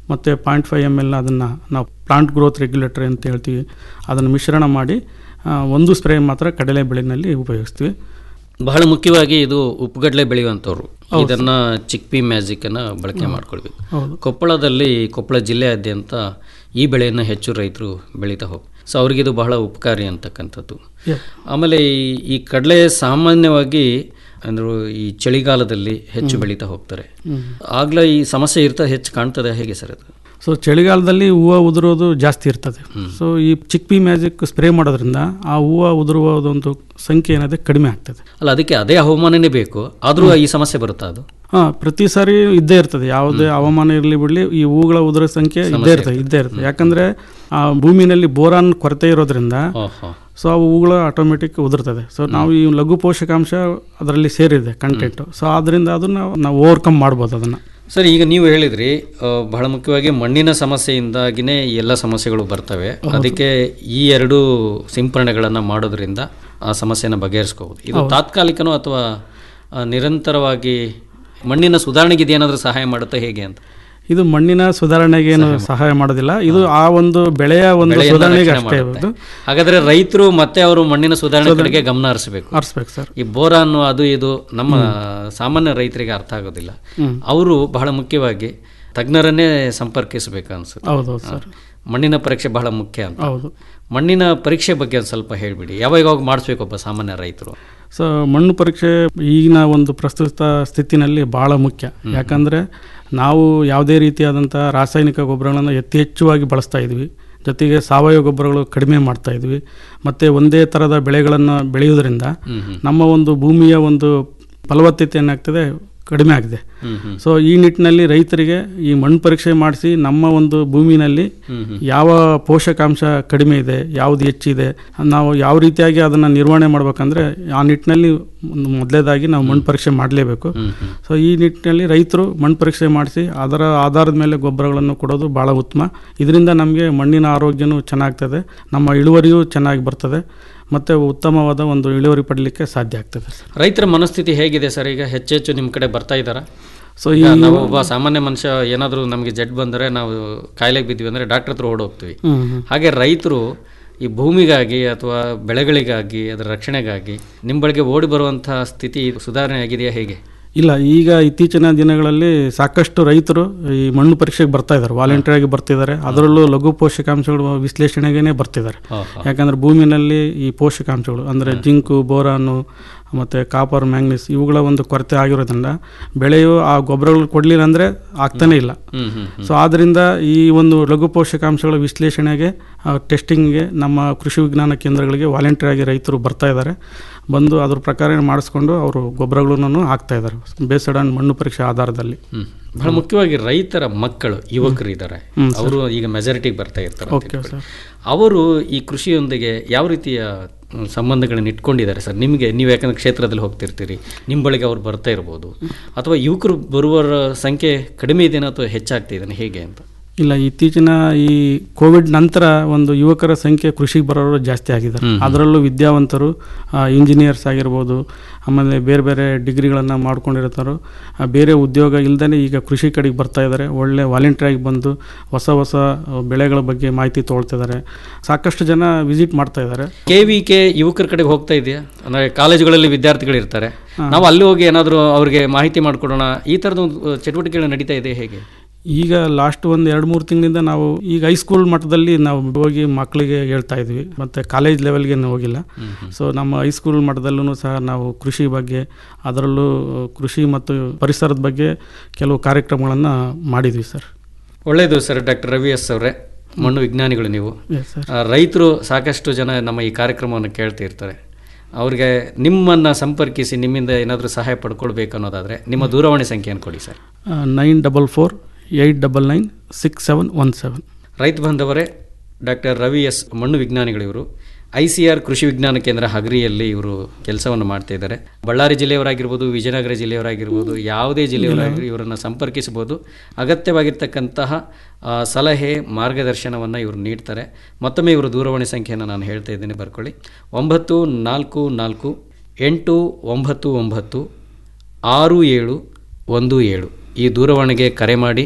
ಮತ್ತು ಪಾಯಿಂಟ್ ಫೈವ್ ಎಮ್ ಎಲ್ ಅದನ್ನು ನಾವು ಪ್ಲಾಂಟ್ ಗ್ರೋತ್ ರೆಗ್ಯುಲೇಟರ್ ಅಂತ ಹೇಳ್ತೀವಿ ಅದನ್ನು ಮಿಶ್ರಣ ಮಾಡಿ ಆ, ಒಂದು ಸ್ಪ್ರೇ ಮಾತ್ರ ಕಡಲೆ ಬೆಳೆನಲ್ಲಿ ಉಪಯೋಗಿಸ್ತೀವಿ ಬಹಳ ಮುಖ್ಯವಾಗಿ ಇದು ಉಪ್ಪುಗಡ್ಲೆ ಬೆಳೆಯುವಂಥವ್ರು ಹೌದು ಇದನ್ನ ಚಿಕ್ಪಿ ಮ್ಯಾಜಿಕ್ ಅನ್ನ ಬಳಕೆ ಮಾಡ್ಕೊಳ್ಬೇಕು ಹೌದು. ಕೊಪ್ಪಳದಲ್ಲಿ ಕೊಪ್ಪಳ ಜಿಲ್ಲೆಯಾದ್ಯಂತ ಈ ಬೆಳೆಯನ್ನು ಹೆಚ್ಚು ರೈತರು ಬೆಳೀತಾ ಹೋಗಿ ಸೊ ಅವ್ರಿಗೆ ಇದು ಬಹಳ ಉಪಕಾರಿ ಅಂತಕ್ಕಂಥದ್ದು Yeah. ಆಮೇಲೆ ಈ- ಈ ಕಡಲೆ ಸಾಮಾನ್ಯವಾಗಿ ಅಂದ್ರೆ ಈ ಚಳಿಗಾಲದಲ್ಲಿ ಹೆಚ್ಚು ಬೆಳೀತಾ ಹೋಗ್ತಾರೆ ಹ್ಮ್. ಆಗ್ಲೇ ಈ ಸಮಸ್ಯೆ ಇರ್ತಾ ಹೆಚ್ಚು ಕಾಣ್ತದೆ ಹೇಗೆ ಸರ್ ಅದು ಸೊ ಚಳಿಗಾಲದಲ್ಲಿ ಹೂವು ಉದುರೋದು ಜಾಸ್ತಿ ಇರ್ತದೆ ಸೊ ಈ ಚಿಕ್ಪಿ ಮ್ಯಾಜಿಕ್ ಸ್ಪ್ರೇ ಮಾಡೋದ್ರಿಂದ ಆ ಹೂವು ಉದುರುವುದೊಂದು ಸಂಖ್ಯೆ ಏನಿದೆ ಕಡಿಮೆ ಆಗ್ತದೆ ಅಲ್ಲ ಅದಕ್ಕೆ ಅದೇ ಹವಾಮಾನನೇ ಬೇಕು ಆದರೂ ಈ ಸಮಸ್ಯೆ ಬರುತ್ತಾ ಅದು ಹಾಂ ಪ್ರತಿ ಸಾರಿ ಇದ್ದೇ ಇರ್ತದೆ ಯಾವುದೇ ಹವಾಮಾನ ಇರಲಿ ಬಿಡಲಿ ಈ ಹೂಗಳ ಉದುರೋ ಸಂಖ್ಯೆ ಇದ್ದೇ ಸಮಸ್ಯೆ ಇರ್ತದೆ ಇದ್ದೇ ಇರ್ತದೆ ಯಾಕಂದರೆ ಆ ಭೂಮಿನಲ್ಲಿ ಬೋರಾನ್ ಕೊರತೆ ಇರೋದ್ರಿಂದ ಓಹೋ. ಸೊ ಆ ಹೂಗಳು ಆಟೋಮೆಟಿಕ್ ಉದುರ್ತದೆ ಸೊ ನಾವು ಈ ಲಘು ಪೋಷಕಾಂಶ ಅದರಲ್ಲಿ ಸೇರಿದೆ ಕಂಟೆಂಟು ಸೊ ಆದ್ದರಿಂದ ಅದನ್ನು ನಾವು ಓವರ್ಕಮ್ ಮಾಡ್ಬೋದು ಅದನ್ನು ಸರ್ ಈಗ ನೀವು ಹೇಳಿದ್ರಿ ಆ, ಬಹಳ ಮುಖ್ಯವಾಗಿ ಮಣ್ಣಿನ ಸಮಸ್ಯೆಯಿಂದಾಗಿನೇ ಈ ಎಲ್ಲ ಸಮಸ್ಯೆಗಳು ಬರ್ತವೆ ಅದಕ್ಕೆ ಈ ಎರಡು ಸಿಂಪರಣೆಗಳನ್ನು ಮಾಡೋದ್ರಿಂದ ಆ ಸಮಸ್ಯೆನ ಬಗೆಹರಿಸ್ಕೋಬಹುದು ಇದು ಹೌದು. ತಾತ್ಕಾಲಿಕನೋ ಅಥವಾ ಆ, ನಿರಂತರವಾಗಿ ಮಣ್ಣಿನ ಸುಧಾರಣೆಗೆ ಇದೇನಾದರೂ ಸಹಾಯ ಮಾಡುತ್ತಾ ಹೇಗೆ ಅಂತ ಇದು ಮಣ್ಣಿನ ಸುಧಾರಣೆಗೆ ಏನು ಸಹಾಯ ಮಾಡೋದಿಲ್ಲ ಇದು ಆ ಒಂದು ಬೆಳೆಯ ಒಂದು ಬೆಳೆಯನ್ನ ಸುಧಾರಣೆಗೆ ರಕ್ಷಣೆ ಅಷ್ಟೇ ಮಾಡುತ್ತೆ. ಇರೋದು ಹಾಗಾದ್ರೆ ರೈತರು ಮತ್ತೆ ಅವರು ಮಣ್ಣಿನ ಸುಧಾರಣೆ ಕಡೆಗೆ ಗಮನ ಹರಿಸಬೇಕು ಹರಿಸ್ಬೇಕು ಸರ್ ಈ ಬೋರಾನ್ ಅದು ಇದು ನಮ್ಮ ಸಾಮಾನ್ಯ ರೈತರಿಗೆ ಅರ್ಥ ಆಗೋದಿಲ್ಲ ಹ್ಮ್. ಅವರು ಬಹಳ ಮುಖ್ಯವಾಗಿ ತಜ್ಞರನ್ನೇ ಸಂಪರ್ಕಿಸಬೇಕು ಅನ್ಸುತ್ತೆ ಹೌದೌದು ಸರ್. ಮಣ್ಣಿನ ಪರೀಕ್ಷೆ ಬಹಳ ಮುಖ್ಯ ಅಂತ ಹೌದು. ಮಣ್ಣಿನ ಪರೀಕ್ಷೆ ಬಗ್ಗೆ ಒಂದು ಸ್ವಲ್ಪ ಹೇಳ್ಬಿಡಿ ಯಾವಾಗ ಯಾವಾಗ ಮಾಡಿಸ್ಬೇಕು ಒಬ್ಬ ಸಾಮಾನ್ಯ ರೈತರು ಸೊ ಮಣ್ಣು ಪರೀಕ್ಷೆ ಈಗಿನ ಒಂದು ಪ್ರಸ್ತುತ ಸ್ಥಿತಿನಲ್ಲಿ ಭಾಳ ಮುಖ್ಯ ಯಾಕಂದರೆ ನಾವು ಯಾವುದೇ ರೀತಿಯಾದಂಥ ರಾಸಾಯನಿಕ ಗೊಬ್ಬರಗಳನ್ನು ಅತಿ ಹೆಚ್ಚುವಾಗಿ ಬಳಸ್ತಾ ಇದ್ವಿ ಜೊತೆಗೆ ಸಾವಯವ ಗೊಬ್ಬರಗಳು ಕಡಿಮೆ ಮಾಡ್ತಾ ಇದ್ವಿ ಮತ್ತು ಒಂದೇ ಥರದ ಬೆಳೆಗಳನ್ನು ಬೆಳೆಯೋದ್ರಿಂದ ನಮ್ಮ ಒಂದು ಭೂಮಿಯ ಒಂದು ಫಲವತ್ತತೆ ಏನಾಗ್ತದೆ ಕಡಿಮೆ ಆಗಿದೆ ಸೊ ಈ ನಿಟ್ಟಿನಲ್ಲಿ ರೈತರಿಗೆ ಈ ಮಣ್ಣು ಪರೀಕ್ಷೆ ಮಾಡಿಸಿ ನಮ್ಮ ಒಂದು ಭೂಮಿನಲ್ಲಿ ಯಾವ ಪೋಷಕಾಂಶ ಕಡಿಮೆ ಇದೆ ಯಾವುದು ಹೆಚ್ಚಿದೆ ನಾವು ಯಾವ ರೀತಿಯಾಗಿ ಅದನ್ನು ನಿರ್ವಹಣೆ ಮಾಡ್ಬೇಕಂದ್ರೆ ಆ ನಿಟ್ಟಿನಲ್ಲಿ ಒಂದು ಮೊದಲೇದಾಗಿ ನಾವು ಮಣ್ಣು ಪರೀಕ್ಷೆ ಮಾಡಲೇಬೇಕು ಸೊ ಈ ನಿಟ್ಟಿನಲ್ಲಿ ರೈತರು ಮಣ್ಣು ಪರೀಕ್ಷೆ ಮಾಡಿಸಿ ಅದರ ಆಧಾರದ ಮೇಲೆ ಗೊಬ್ಬರಗಳನ್ನು ಕೊಡೋದು ಭಾಳ ಉತ್ತಮ ಇದರಿಂದ ನಮಗೆ ಮಣ್ಣಿನ ಆರೋಗ್ಯನೂ ಚೆನ್ನಾಗ್ತದೆ ನಮ್ಮ ಇಳುವರಿಯೂ ಚೆನ್ನಾಗಿ ಬರ್ತದೆ ಮತ್ತು ಉತ್ತಮವಾದ ಒಂದು ಇಳುವರಿ ಪಡಲಿಕ್ಕೆ ಸಾಧ್ಯ ಆಗ್ತದೆ ರೈತರ ಮನಸ್ಥಿತಿ ಹೇಗಿದೆ ಸರ್ ಈಗ ಹೆಚ್ಚೆಚ್ಚು ನಿಮ್ಮ ಕಡೆ ಬರ್ತಾ ಇದ್ದಾರಾ ಸೊ ಈಗ ಈ ನಾವು ಒಬ್ಬ ಸಾಮಾನ್ಯ ಮನುಷ್ಯ ಏನಾದರೂ ನಮಗೆ ಜಡ್ ಬಂದರೆ ನಾವು ಕಾಯಿಲೆಗೆ ಬಿದ್ವಿ ಅಂದರೆ ಡಾಕ್ಟರ್ ಹತ್ರ ಓಡೋಗ್ತೀವಿ ಹ್ಮ್, ಹ್ಮ್. ಹಾಗೆ ರೈತರು ಈ ಭೂಮಿಗಾಗಿ ಅಥವಾ ಬೆಳೆಗಳಿಗಾಗಿ ಅದರ ರಕ್ಷಣೆಗಾಗಿ ನಿಮ್ಮ ಬಳಿಗೆ ಓಡಿ ಬರುವಂತಹ ಸ್ಥಿತಿ ಸುಧಾರಣೆ ಆಗಿದೆಯಾ ಹೇಗೆ ಇಲ್ಲ ಈಗ ಇತ್ತೀಚಿನ ದಿನಗಳಲ್ಲಿ ಸಾಕಷ್ಟು ರೈತರು ಈ ಮಣ್ಣು ಪರೀಕ್ಷೆಗೆ ಬರ್ತಾ ಇದ್ದಾರೆ ವಾಲಂಟಿಯರ್ ಆಗಿ ಬರ್ತಿದ್ದಾರೆ ಅದರಲ್ಲೂ ಲಘು ಪೋಷಕಾಂಶಗಳು ವಿಶ್ಲೇಷಣೆಗೇ ಬರ್ತಿದ್ದಾರೆ ಯಾಕಂದ್ರೆ ಭೂಮಿನಲ್ಲಿ ಈ ಪೋಷಕಾಂಶಗಳು ಅಂದರೆ ಜಿಂಕು ಬೋರಾನು ಮತ್ತು ಕಾಪರ್ ಮ್ಯಾಂಗ್ನೀಸ್ ಇವುಗಳ ಒಂದು ಕೊರತೆ ಆಗಿರೋದ್ರಿಂದ ಬೆಳೆಯು ಆ ಗೊಬ್ಬರಗಳು ಕೊಡಲಿಲ್ಲ ಅಂದರೆ ಆಗ್ತಾನೇ ಇಲ್ಲ ಹ್ಮ್, ಹ್ಮ್, ಹ್ಮ್. ಸೊ ಆದ್ದರಿಂದ ಈ ಒಂದು ಲಘು ಪೋಷಕಾಂಶಗಳ ವಿಶ್ಲೇಷಣೆಗೆ ಟೆಸ್ಟಿಂಗ್ಗೆ ನಮ್ಮ ಕೃಷಿ ವಿಜ್ಞಾನ ಕೇಂದ್ರಗಳಿಗೆ ವಾಲಂಟಿಯರ್ ಆಗಿ ರೈತರು ಬರ್ತಾ ಇದ್ದಾರೆ ಬಂದು ಅದ್ರ ಪ್ರಕಾರ ಮಾಡಿಸ್ಕೊಂಡು ಅವರು ಗೊಬ್ಬರಗಳನ್ನು ಹಾಕ್ತಾ ಇದ್ದಾರೆ ಬೇಸ್ಡ್ ಆನ್ ಮಣ್ಣು ಪರೀಕ್ಷೆ ಆಧಾರದಲ್ಲಿ ಹ್ಮ್. ಬಹಳ ಮುಖ್ಯವಾಗಿ ರೈತರ ಮಕ್ಕಳು ಯುವಕರು ಇದ್ದಾರೆ ಹ್ಮ್, ಸರ್. ಅವರು ಈಗ ಮೆಜಾರಿಟಿಗೆ ಬರ್ತಾ ಇರ್ತಾರೆ ಅಂತ ಓಕೆ, ಇಟ್ಕೊಳ್ಳಿ. ಅವರು ಈ ಕೃಷಿಯೊಂದಿಗೆ ಯಾವ ರೀತಿಯ ಮ್, ಸಂಬಂಧಗಳನ್ನ ಇಟ್ಕೊಂಡಿದ್ದಾರೆ ಸರ್ ನಿಮಗೆ ನೀವು ಯಾಕಂದ್ರೆ ಕ್ಷೇತ್ರದಲ್ಲಿ ಹೋಗ್ತಿರ್ತೀರಿ ನಿಮ್ಮ ಬಳಿಗೆ ಅವ್ರು ಬರ್ತಾ ಇರ್ಬೋದು ಅಥವಾ ಯುವಕರು ಬರುವವರ ಸಂಖ್ಯೆ ಕಡಿಮೆ ಇದೆಯಾ ಅಥವಾ ಹೆಚ್ಚಾಗ್ತಿದ್ದಾನೆ ಹೇಗೆ ಅಂತ ಇಲ್ಲ ಇತ್ತೀಚಿನ ಈ ಕೋವಿಡ್ ನಂತರ ಒಂದು ಯುವಕರ ಸಂಖ್ಯೆ ಕೃಷಿಗೆ ಬರೋರು ಜಾಸ್ತಿ ಆಗಿದ್ದಾರೆ ಹ್ಮ್. ಅದರಲ್ಲೂ ವಿದ್ಯಾವಂತರು ಇಂಜಿನಿಯರ್ಸ್ ಆಗಿರ್ಬೋದು ಆಮೇಲೆ ಬೇರೆ ಬೇರೆ ಡಿಗ್ರಿಗಳನ್ನು ಮಾಡ್ಕೊಂಡಿರ್ತಾರೋ ಆ, ಬೇರೆ ಉದ್ಯೋಗ ಇಲ್ದೇ ಈಗ ಕೃಷಿ ಕಡೆಗೆ ಬರ್ತಾ ಇದ್ದಾರೆ ಒಳ್ಳೆ ವಾಲಂಟಿಯರ್ ಆಗಿ ಬಂದು ಹೊಸ ಹೊಸ ಆ, ಬೆಳೆಗಳ ಬಗ್ಗೆ ಮಾಹಿತಿ ತೊಗೊಳ್ತಿದ್ದಾರೆ ಸಾಕಷ್ಟು ಜನ ವಿಸಿಟ್ ಮಾಡ್ತಾ ಇದ್ದಾರೆ ಕೆ ವಿ ಕೆ ಯುವಕರ ಕಡೆಗೆ ಹೋಗ್ತಾ ಇದೆಯಾ ಅಂದರೆ ಕಾಲೇಜುಗಳಲ್ಲಿ ವಿದ್ಯಾರ್ಥಿಗಳು ಇರ್ತಾರೆ ನಾವು ಅಲ್ಲಿ ಹೋಗಿ ಏನಾದರೂ ಅವ್ರಿಗೆ ಮಾಹಿತಿ ಮಾಡಿಕೊಡೋಣ ಈ ಥರದ ಒಂದು ಚಟುವಟಿಕೆಗಳು ನಡೀತಾ ಇದೆ ಹೇಗೆ ಈಗ ಲಾಸ್ಟ್ ಒಂದು ಎರಡು ಮೂರು ತಿಂಗಳಿಂದ ನಾವು ಈಗ ಹೈಸ್ಕೂಲ್ ಮಟ್ಟದಲ್ಲಿ ನಾವು ಹೋಗಿ ಮಕ್ಕಳಿಗೆ ಹೇಳ್ತಾ ಇದ್ವಿ ಮತ್ತು ಕಾಲೇಜ್ ಲೆವೆಲ್ಗೆ ಹೋಗಿಲ್ಲ ಸೊ ನಮ್ಮ ಹೈಸ್ಕೂಲ್ ಮಟ್ಟದಲ್ಲೂ ಸಹ ನಾವು ಕೃಷಿ ಬಗ್ಗೆ ಅದರಲ್ಲೂ ಕೃಷಿ ಮತ್ತು ಪರಿಸರದ ಬಗ್ಗೆ ಕೆಲವು ಕಾರ್ಯಕ್ರಮಗಳನ್ನು ಮಾಡಿದ್ವಿ ಸರ್ ಒಳ್ಳೆಯದು ಸರ್ ಡಾಕ್ಟರ್ ರವಿ ಎಸ್ ಅವರೇ ಮಣ್ಣು ವಿಜ್ಞಾನಿಗಳು ನೀವು Yes, sir. ಆ, ರೈತರು ಸಾಕಷ್ಟು ಜನ ನಮ್ಮ ಈ ಕಾರ್ಯಕ್ರಮವನ್ನು ಕೇಳ್ತಾ ಇರ್ತಾರೆ ಅವ್ರಿಗೆ ನಿಮ್ಮನ್ನು ಸಂಪರ್ಕಿಸಿ ನಿಮ್ಮಿಂದ ಏನಾದರೂ ಸಹಾಯ ಪಡ್ಕೊಳ್ಬೇಕು ಅನ್ನೋದಾದರೆ ನಿಮ್ಮ ದೂರವಾಣಿ ಸಂಖ್ಯೆಯನ್ನು ಕೊಡಿ sir nine double four eight double nine six seven one seven ರೈತ ಬಾಂಧವರೇ ಡಾಕ್ಟರ್ ರವಿ ಎಸ್ ಮಣ್ಣು ವಿಜ್ಞಾನಿಗಳು ಇವರು ಐ ಸಿ ಆರ್ ಕೃಷಿ ವಿಜ್ಞಾನ ಕೇಂದ್ರ ಹಗರಿಯಲ್ಲಿ ಇವರು ಕೆಲಸವನ್ನು ಮಾಡ್ತಾ ಇದ್ದಾರೆ ಬಳ್ಳಾರಿ ಜಿಲ್ಲೆಯವರಾಗಿರ್ಬೋದು ವಿಜಯನಗರ ಜಿಲ್ಲೆಯವರಾಗಿರ್ಬೋದು ಯಾವುದೇ ಜಿಲ್ಲೆಯವರಾಗಿರ್ಬೋದು ಇವರನ್ನು ಸಂಪರ್ಕಿಸಬಹುದು ಅಗತ್ಯವಾಗಿರ್ತಕ್ಕಂತಹ ಆ, ಸಲಹೆ ಮಾರ್ಗದರ್ಶನವನ್ನು ಇವರು ನೀಡ್ತಾರೆ ಮತ್ತೊಮ್ಮೆ ಇವರು ದೂರವಾಣಿ ಸಂಖ್ಯೆಯನ್ನು ನಾನು ಹೇಳ್ತಾ ಇದ್ದೀನಿ ಬರ್ಕೊಳ್ಳಿ ಒಂಬತ್ತು ನಾಲ್ಕು ನಾಲ್ಕು ಎಂಟು ಒಂಬತ್ತು ಒಂಬತ್ತು ಆರು ಏಳು ಒಂದು ಏಳು ಈ ದೂರವಾಣಿಗೆ ಕರೆ ಮಾಡಿ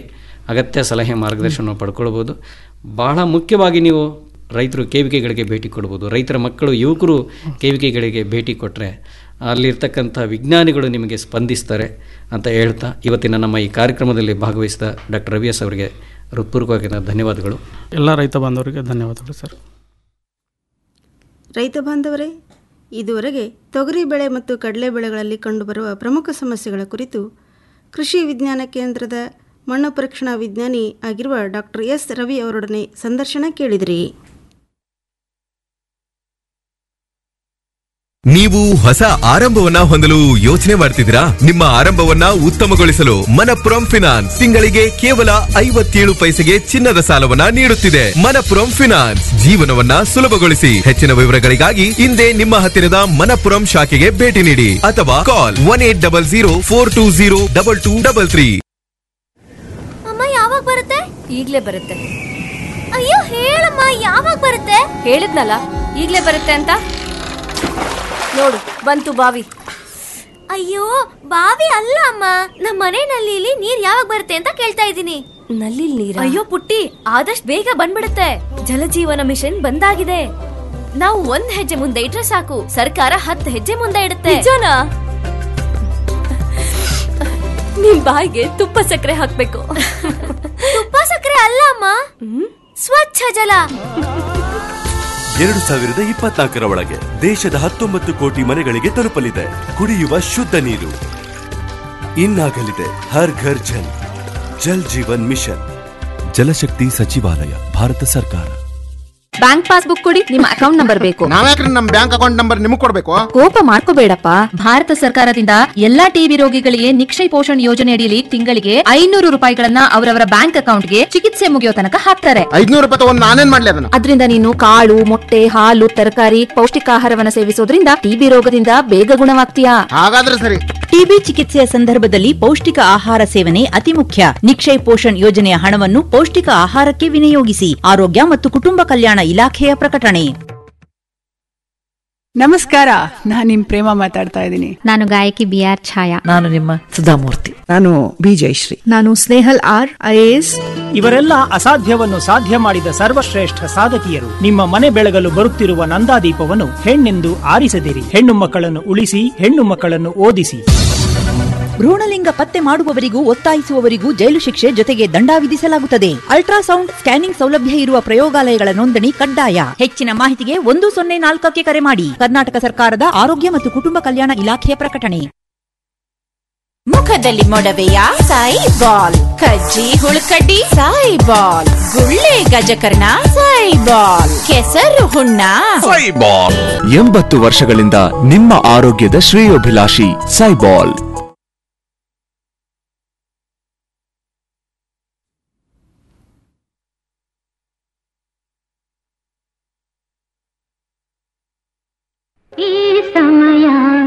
ಅಗತ್ಯ ಸಲಹೆ ಮಾರ್ಗದರ್ಶನ ಪಡ್ಕೊಳ್ಬೋದು ಬಹಳ ಮುಖ್ಯವಾಗಿ ನೀವು ರೈತರು ಕೇವಿಕೆಗಳಿಗೆ ಭೇಟಿ ಕೊಡ್ಬೋದು ರೈತರ ಮಕ್ಕಳು ಯುವಕರು ಕೇವಿಕೆಗಳಿಗೆ ಭೇಟಿ ಕೊಟ್ಟರೆ ಅಲ್ಲಿರ್ತಕ್ಕಂಥ ವಿಜ್ಞಾನಿಗಳು ನಿಮಗೆ ಸ್ಪಂದಿಸ್ತಾರೆ ಅಂತ ಹೇಳ್ತಾ ಇವತ್ತಿನ ನಮ್ಮ ಈ ಕಾರ್ಯಕ್ರಮದಲ್ಲಿ ಭಾಗವಹಿಸಿದ ಡಾಕ್ಟರ್ ರವಿ ಎಸ್ ಅವರಿಗೆ ಹೃತ್ಪೂರ್ವಕವಾಗಿ ಧನ್ಯವಾದಗಳು ಎಲ್ಲ ರೈತ ಬಾಂಧವರಿಗೆ ಧನ್ಯವಾದಗಳು ಸರ್ ರೈತ ಬಾಂಧವರೇ ಇದುವರೆಗೆ ತೊಗರಿ ಬೆಳೆ ಮತ್ತು ಕಡಲೆ ಬೆಳೆಗಳಲ್ಲಿ ಕಂಡುಬರುವ ಪ್ರಮುಖ ಸಮಸ್ಯೆಗಳ ಕುರಿತು ಕೃಷಿ ವಿಜ್ಞಾನ ಕೇಂದ್ರದ ಮಣ್ಣು ಪರೀಕ್ಷಣಾ ವಿಜ್ಞಾನಿ ಆಗಿರುವ ಡಾಕ್ಟರ್ ಎಸ್ ರವಿ ಅವರೊಡನೆ ಸಂದರ್ಶನ ಕೇಳಿದಿರಿ ನೀವು ಹೊಸ ಆರಂಭವನ್ನ ಹೊಂದಲು ಯೋಚನೆ ಮಾಡ್ತಿದ್ದೀರಾ ನಿಮ್ಮ ಆರಂಭವನ್ನ ಉತ್ತಮಗೊಳಿಸಲು ಮನಪುರಂ ಫಿನಾನ್ಸ್ ತಿಂಗಳಿಗೆ ಕೇವಲ ಐವತ್ತೇಳು ಪೈಸೆಗೆ ಚಿನ್ನದ ಸಾಲವನ್ನ ನೀಡುತ್ತಿದೆ ಮನಪುರಂ ಫಿನಾನ್ಸ್ ಜೀವನವನ್ನ ಸುಲಭಗೊಳಿಸಿ ಹೆಚ್ಚಿನ ವಿವರಗಳಿಗಾಗಿ ಹಿಂದೆ ನಿಮ್ಮ ಹತ್ತಿರದ ಮನಪುರಂ ಶಾಖೆಗೆ ಭೇಟಿ ನೀಡಿ ಅಥವಾ call one eight double zero four two zero double two double three ಅಮ್ಮ ಯಾವಾಗ ಬರುತ್ತೆ ಈಗ್ಲೇ ಬರುತ್ತೆ ಅಯ್ಯೋ ಹೇಳಮ್ಮ ಯಾವಾಗ ಬರುತ್ತೆ ಹೇಳಿದ್ನಲ್ಲ ಈಗ್ಲೇ ಬರುತ್ತೆ ಅಂತ ನೋಡು ಬಂತು ಬಾವಿ ಅಯ್ಯೋ ಬಾವಿ ಅಲ್ಲ ಅಮ್ಮ ನಮ್ಮ ಮನೆ ನಲ್ಲಿಲಿ ನೀರ್ ಯಾವಾಗ ಬರುತ್ತೆ ಅಂತ ಕೇಳ್ತಾ ಇದ್ದೀನಿ ನಲ್ಲಿ ನೀರ ಅಯ್ಯೋ ಪುಟ್ಟಿ ಆದಷ್ಟು ಬೇಗ ಬಂದ್ಬಿಡುತ್ತೆ ಜಲಜೀವನ ಮಿಷನ್ ಬಂದಾಗಿದೆ ನಾವು ಒಂದ್ ಹೆಜ್ಜೆ ಮುಂದೆ ಇಟ್ರೆ ಸಾಕು ಸರ್ಕಾರ ಹತ್ತು ಹೆಜ್ಜೆ ಮುಂದೆ ಇಡುತ್ತೆ ನಿಜನಾ ನಿಮ್ ಬಾಯಿಗೆ ತುಪ್ಪ ಸಕ್ಕರೆ ಹಾಕ್ಬೇಕು ತುಪ್ಪ ಸಕ್ಕರೆ ಅಲ್ಲ ಅಮ್ಮ ಸ್ವಚ್ಛ ಜಲ ಎರಡು ಸಾವಿರದ ಇಪ್ಪತ್ನಾಲ್ಕರ ಒಳಗೆ ದೇಶದ ಹತ್ತೊಂಬತ್ತು ಕೋಟಿ ಮನೆಗಳಿಗೆ ತಲುಪಲಿದೆ ಕುಡಿಯುವ ಶುದ್ಧ ನೀರು ಇನ್ನಾಗಲಿದೆ ಹರ್ ಘರ್ ಜಲ್ ಜಲ್ ಜೀವನ್ ಮಿಷನ್ ಜಲಶಕ್ತಿ ಸಚಿವಾಲಯ ಭಾರತ ಸರ್ಕಾರ ಬ್ಯಾಂಕ್ ಪಾಸ್ಬುಕ್ ಕೊಡಿ ನಿಮ್ಮ ಅಕೌಂಟ್ ನಂಬರ್ ಬೇಕು ನಾವ್ಯಾಕ್ರಿ ನಮ್ ಬ್ಯಾಂಕ್ ಅಕೌಂಟ್ ನಂಬರ್ ನಿಮಗ್ ಕೊಡ್ಬೇಕು ಕೋಪ ಮಾಡ್ಕೋಬೇಡಪ್ಪ ಭಾರತ ಸರ್ಕಾರದಿಂದ ಎಲ್ಲಾ ಟಿಬಿ ರೋಗಿಗಳಿಗೆ ನಿಕ್ಷಯ ಪೋಷಣ್ ಯೋಜನೆ ಅಡಿಯಲ್ಲಿ ತಿಂಗಳಿಗೆ ಐನೂರು ರೂಪಾಯಿಗಳನ್ನ ಅವರವರ ಬ್ಯಾಂಕ್ ಅಕೌಂಟ್ಗೆ ಚಿಕಿತ್ಸೆ ಮುಗಿಯೋ ತನಕ ಹಾಕ್ತಾರೆ ಐದ್ನೂರು ರೂಪಾಯಿ ತಗೊಂಡ್ ನಾನೇನ್ ಮಾಡ್ಲಿ ಅದನ್ನ ಅದರಿಂದ ನೀನು ಕಾಳು ಮೊಟ್ಟೆ ಹಾಲು ತರಕಾರಿ ಪೌಷ್ಟಿಕಾಹಾರವನ್ನ ಸೇವಿಸೋದ್ರಿಂದ ಟಿಬಿ ರೋಗದಿಂದ ಬೇಗ ಗುಣವಾಗ್ತೀಯಾ ಹಾಗಾದ್ರೆ ಸರಿ ಟಿಬಿ ಚಿಕಿತ್ಸೆಯ ಸಂದರ್ಭದಲ್ಲಿ ಪೌಷ್ಟಿಕ ಆಹಾರ ಸೇವನೆ ಅತಿ ಮುಖ್ಯ ನಿಕ್ಷಯ್ ಪೋಷಣ್ ಯೋಜನೆಯ ಹಣವನ್ನು ಪೌಷ್ಟಿಕ ಆಹಾರಕ್ಕೆ ವಿನಿಯೋಗಿಸಿ ಆರೋಗ್ಯ ಮತ್ತು ಕುಟುಂಬ ಕಲ್ಯಾಣ ಇಲಾಖೆಯ ಪ್ರಕಟಣೆ ನಮಸ್ಕಾರ ನಾನು ನಿಮ್ ಪ್ರೇಮ ಮಾತಾಡ್ತಾ ಇದ್ದೀನಿ ನಾನು ಗಾಯಕಿ ಬಿ ಆರ್ ಛಾಯಾ ನಾನು ನಿಮ್ಮ ಸುಧಾಮೂರ್ತಿ ನಾನು ಬಿ ಜಯಶ್ರೀ ನಾನು ಸ್ನೇಹಲ್ ಆರ್ ಐಎಎಸ್ ಇವರೆಲ್ಲ ಅಸಾಧ್ಯವನ್ನು ಸಾಧ್ಯ ಮಾಡಿದ ಸರ್ವಶ್ರೇಷ್ಠ ಸಾಧಕಿಯರು ನಿಮ್ಮ ಮನೆ ಬೆಳಗಲು ಬರುತ್ತಿರುವ ನಂದಾದೀಪವನ್ನು ಹೆಣ್ಣೆಂದು ಆರಿಸದಿರಿ ಹೆಣ್ಣು ಮಕ್ಕಳನ್ನು ಉಳಿಸಿ ಹೆಣ್ಣು ಮಕ್ಕಳನ್ನು ಓದಿಸಿ ಭ್ರೂಣಲಿಂಗ ಪತ್ತೆ ಮಾಡುವವರಿಗೂ ಒತ್ತಾಯಿಸುವವರಿಗೂ ಜೈಲು ಶಿಕ್ಷೆ ಜೊತೆಗೆ ದಂಡ ವಿಧಿಸಲಾಗುತ್ತದೆ ಅಲ್ಟ್ರಾಸೌಂಡ್ ಸ್ಕ್ಯಾನಿಂಗ್ ಸೌಲಭ್ಯ ಇರುವ ಪ್ರಯೋಗಾಲಯಗಳ ನೋಂದಣಿ ಕಡ್ಡಾಯ ಹೆಚ್ಚಿನ ಮಾಹಿತಿಗೆ ಒಂದು ಸೊನ್ನೆ ನಾಲ್ಕಕ್ಕೆ ಕರೆ ಮಾಡಿ ಕರ್ನಾಟಕ ಸರ್ಕಾರದ ಆರೋಗ್ಯ ಮತ್ತು ಕುಟುಂಬ ಕಲ್ಯಾಣ ಇಲಾಖೆಯ ಪ್ರಕಟಣೆ ಮುಖದಲ್ಲಿ ಮೊಡವೆಯ ಸಾಯಿ ಬಾಲ್ ಕಜ್ಜಿ ಹುಳುಕಡ್ಡಿ ಸಾಯಿ ಬಾಲ್ ಗುಳ್ಳೆ ಗಜಕರ್ಣ ಸಾಯಿ ಬಾಲ್ ಕೆಸರು ಹುಣ್ಣ ಸೈಬಾಲ್ ಎಂಬತ್ತು ವರ್ಷಗಳಿಂದ ನಿಮ್ಮ ಆರೋಗ್ಯದ ಶ್ರೇಯೋಭಿಲಾಷಿ ಸೈಬಾಲ್ ಈ ಸಮಯ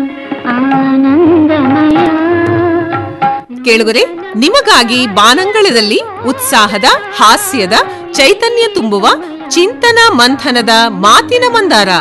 ಆನಂದಮಯ ಕೇಳುಗರೆ ನಿಮಗಾಗಿ ಬಾನಂಗಳದಲ್ಲಿ ಉತ್ಸಾಹದ ಹಾಸ್ಯದ ಚೈತನ್ಯ ತುಂಬುವ ಚಿಂತನ ಮಂಥನದ ಮಾತಿನ ಮಂದಾರ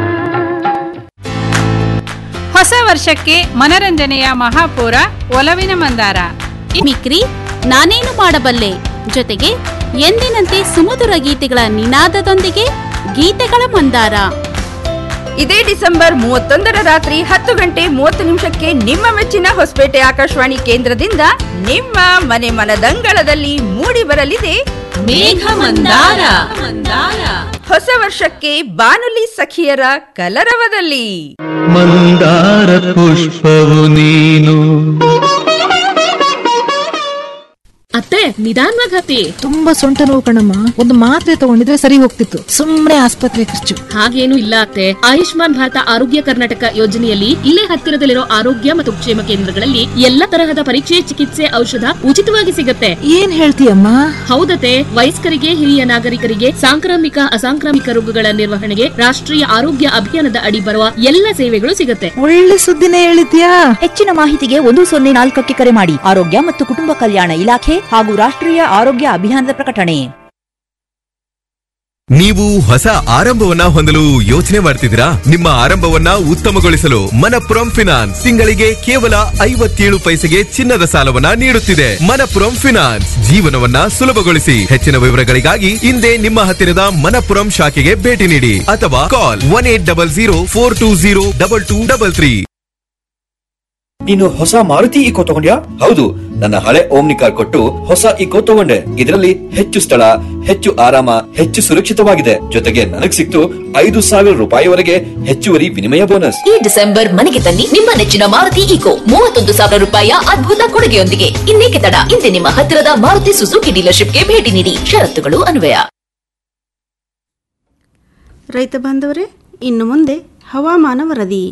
ಹೊಸ ವರ್ಷಕ್ಕೆ ಮನರಂಜನೆಯ ಮಹಾಪೂರ ಒಲವಿನ ಮಂದಾರ ಮಿಕ್ರಿ ನಾನೇನು ಮಾಡಬಲ್ಲೆ ಜೊತೆಗೆ ಎಂದಿನಂತೆ ಸುಮಧುರ ಗೀತೆಗಳ ನಿನಾದದೊಂದಿಗೆ ಗೀತೆಗಳ ಮಂದಾರ ಇದೇ ಡಿಸೆಂಬರ್ ಮೂವತ್ತೊಂದರ ರಾತ್ರಿ ಹತ್ತು ಗಂಟೆ ಮೂವತ್ತು ನಿಮಿಷಕ್ಕೆ ನಿಮ್ಮ ಮೆಚ್ಚಿನ ಹೊಸಪೇಟೆ ಆಕಾಶವಾಣಿ ಕೇಂದ್ರದಿಂದ ನಿಮ್ಮ ಮನೆ ಮನದಂಗಳದಲ್ಲಿ ಮೂಡಿ ಬರಲಿದೆ ಮೇಘ ಮಂದಾರ. ಹೊಸ ವರ್ಷಕ್ಕೆ ಬಾನುಲಿ ಸಖಿಯರ ಕಲರವದಲ್ಲಿ ಮಂದಾರ ಪುಷ್ಪವು ನೀನು ಅತ್ತೆ ನಿಧಾನವಾಗಿ ಹತ್ತಿ ತುಂಬಾ ಸೊಂಟ ನೋವು ಕಣಮ್ಮ ಒಂದು ಮಾತ್ರೆ ತಗೊಂಡಿದ್ರೆ ಸರಿ ಹೋಗ್ತಿತ್ತು ಸುಮ್ನೆ ಆಸ್ಪತ್ರೆ ಖರ್ಚು ಹಾಗೇನು ಇಲ್ಲ ಅತ್ತೆ ಆಯುಷ್ಮಾನ್ ಭಾರತ ಆರೋಗ್ಯ ಕರ್ನಾಟಕ ಯೋಜನೆಯಲ್ಲಿ ಇಲ್ಲೇ ಹತ್ತಿರದಲ್ಲಿರೋ ಆರೋಗ್ಯ ಮತ್ತು ಕ್ಷೇಮ ಕೇಂದ್ರಗಳಲ್ಲಿ ಎಲ್ಲ ತರಹದ ಪರೀಕ್ಷೆ ಚಿಕಿತ್ಸೆ ಔಷಧ ಉಚಿತವಾಗಿ ಸಿಗುತ್ತೆ ಏನ್ ಹೇಳ್ತೀಯಮ್ಮ ಹೌದತೆ ವಯಸ್ಕರಿಗೆ ಹಿರಿಯ ನಾಗರಿಕರಿಗೆ ಸಾಂಕ್ರಾಮಿಕ ಅಸಾಂಕ್ರಾಮಿಕ ರೋಗಗಳ ನಿರ್ವಹಣೆಗೆ ರಾಷ್ಟ್ರೀಯ ಆರೋಗ್ಯ ಅಭಿಯಾನದ ಅಡಿ ಬರುವ ಎಲ್ಲ ಸೇವೆಗಳು ಸಿಗುತ್ತೆ ಒಳ್ಳೆ ಸುದ್ದಿನೇ ಹೇಳಿದ್ಯಾ ಹೆಚ್ಚಿನ ಮಾಹಿತಿಗೆ ಒಂದು ಸೊನ್ನೆ ನಾಲ್ಕಕ್ಕೆ ಕರೆ ಮಾಡಿ ಆರೋಗ್ಯ ಮತ್ತು ಕುಟುಂಬ ಕಲ್ಯಾಣ ಇಲಾಖೆ ಹಾಗೂ ರಾಷ್ಟ್ರೀಯ ಆರೋಗ್ಯ ಅಭಿಯಾನದ ಪ್ರಕಟಣೆ ನೀವು ಹೊಸ ಆರಂಭವನ್ನ ಹೊಂದಲು ಯೋಚನೆ ಮಾಡ್ತಿದ್ದೀರಾ ನಿಮ್ಮ ಆರಂಭವನ್ನ ಉತ್ತಮಗೊಳಿಸಲು ಮನಪುರಂ ಫಿನಾನ್ಸ್ ತಿಂಗಳಿಗೆ ಕೇವಲ ಐವತ್ತೇಳು ಪೈಸೆಗೆ ಚಿನ್ನದ ಸಾಲವನ್ನ ನೀಡುತ್ತಿದೆ ಮನಪುರಂ ಫಿನಾನ್ಸ್ ಜೀವನವನ್ನ ಸುಲಭಗೊಳಿಸಿ ಹೆಚ್ಚಿನ ವಿವರಗಳಿಗಾಗಿ ಹಿಂದೆ ನಿಮ್ಮ ಹತ್ತಿರದ ಮನಪುರಂ ಶಾಖೆಗೆ ಭೇಟಿ ನೀಡಿ ಅಥವಾ call one eight double zero four two zero double two double three ನೀನು ಹೊಸ ಮಾರುತಿ ಇಕೋ ತಗೊಂಡ್ಯಾ ಹೌದು ನನ್ನ ಹಳೆ ಓಮ್ನಿ ಕಾರ್ ಕೊಟ್ಟು ಹೊಸ ಇಕೋ ತಗೊಂಡೆ ಇದರಲ್ಲಿ ಹೆಚ್ಚು ಸ್ಥಳ ಹೆಚ್ಚು ಆರಾಮ ಹೆಚ್ಚು ಸುರಕ್ಷಿತವಾಗಿದೆ ಜೊತೆಗೆ ನನಗ್ ಸಿಕ್ತು ಐದು ಸಾವಿರ ರೂಪಾಯಿವರೆಗೆ ಹೆಚ್ಚುವರಿ ವಿನಿಮಯ ಬೋನಸ್ ಈ ಡಿಸೆಂಬರ್ ಮನೆಗೆ ತನ್ನಿ ನಿಮ್ಮ ನೆಚ್ಚಿನ ಮಾರುತಿ ಈಕೋ ಮೂವತ್ತೊಂದು ಸಾವಿರ ರೂಪಾಯಿಯ ಅದ್ಭುತ ಕೊಡುಗೆಯೊಂದಿಗೆ ಇನ್ನೇಕೆ ತಡ ಇಂದೇ ನಿಮ್ಮ ಹತ್ತಿರದ ಮಾರುತಿ ಸುಜುಕಿ ಡೀಲರ್ಶಿಪ್ಗೆ ಭೇಟಿ ನೀಡಿ ಷರತ್ತುಗಳು ಅನ್ವಯ ರೈತ ಬಾಂಧವರೇ ಇನ್ನು ಮುಂದೆ ಹವಾಮಾನ ವರದಿ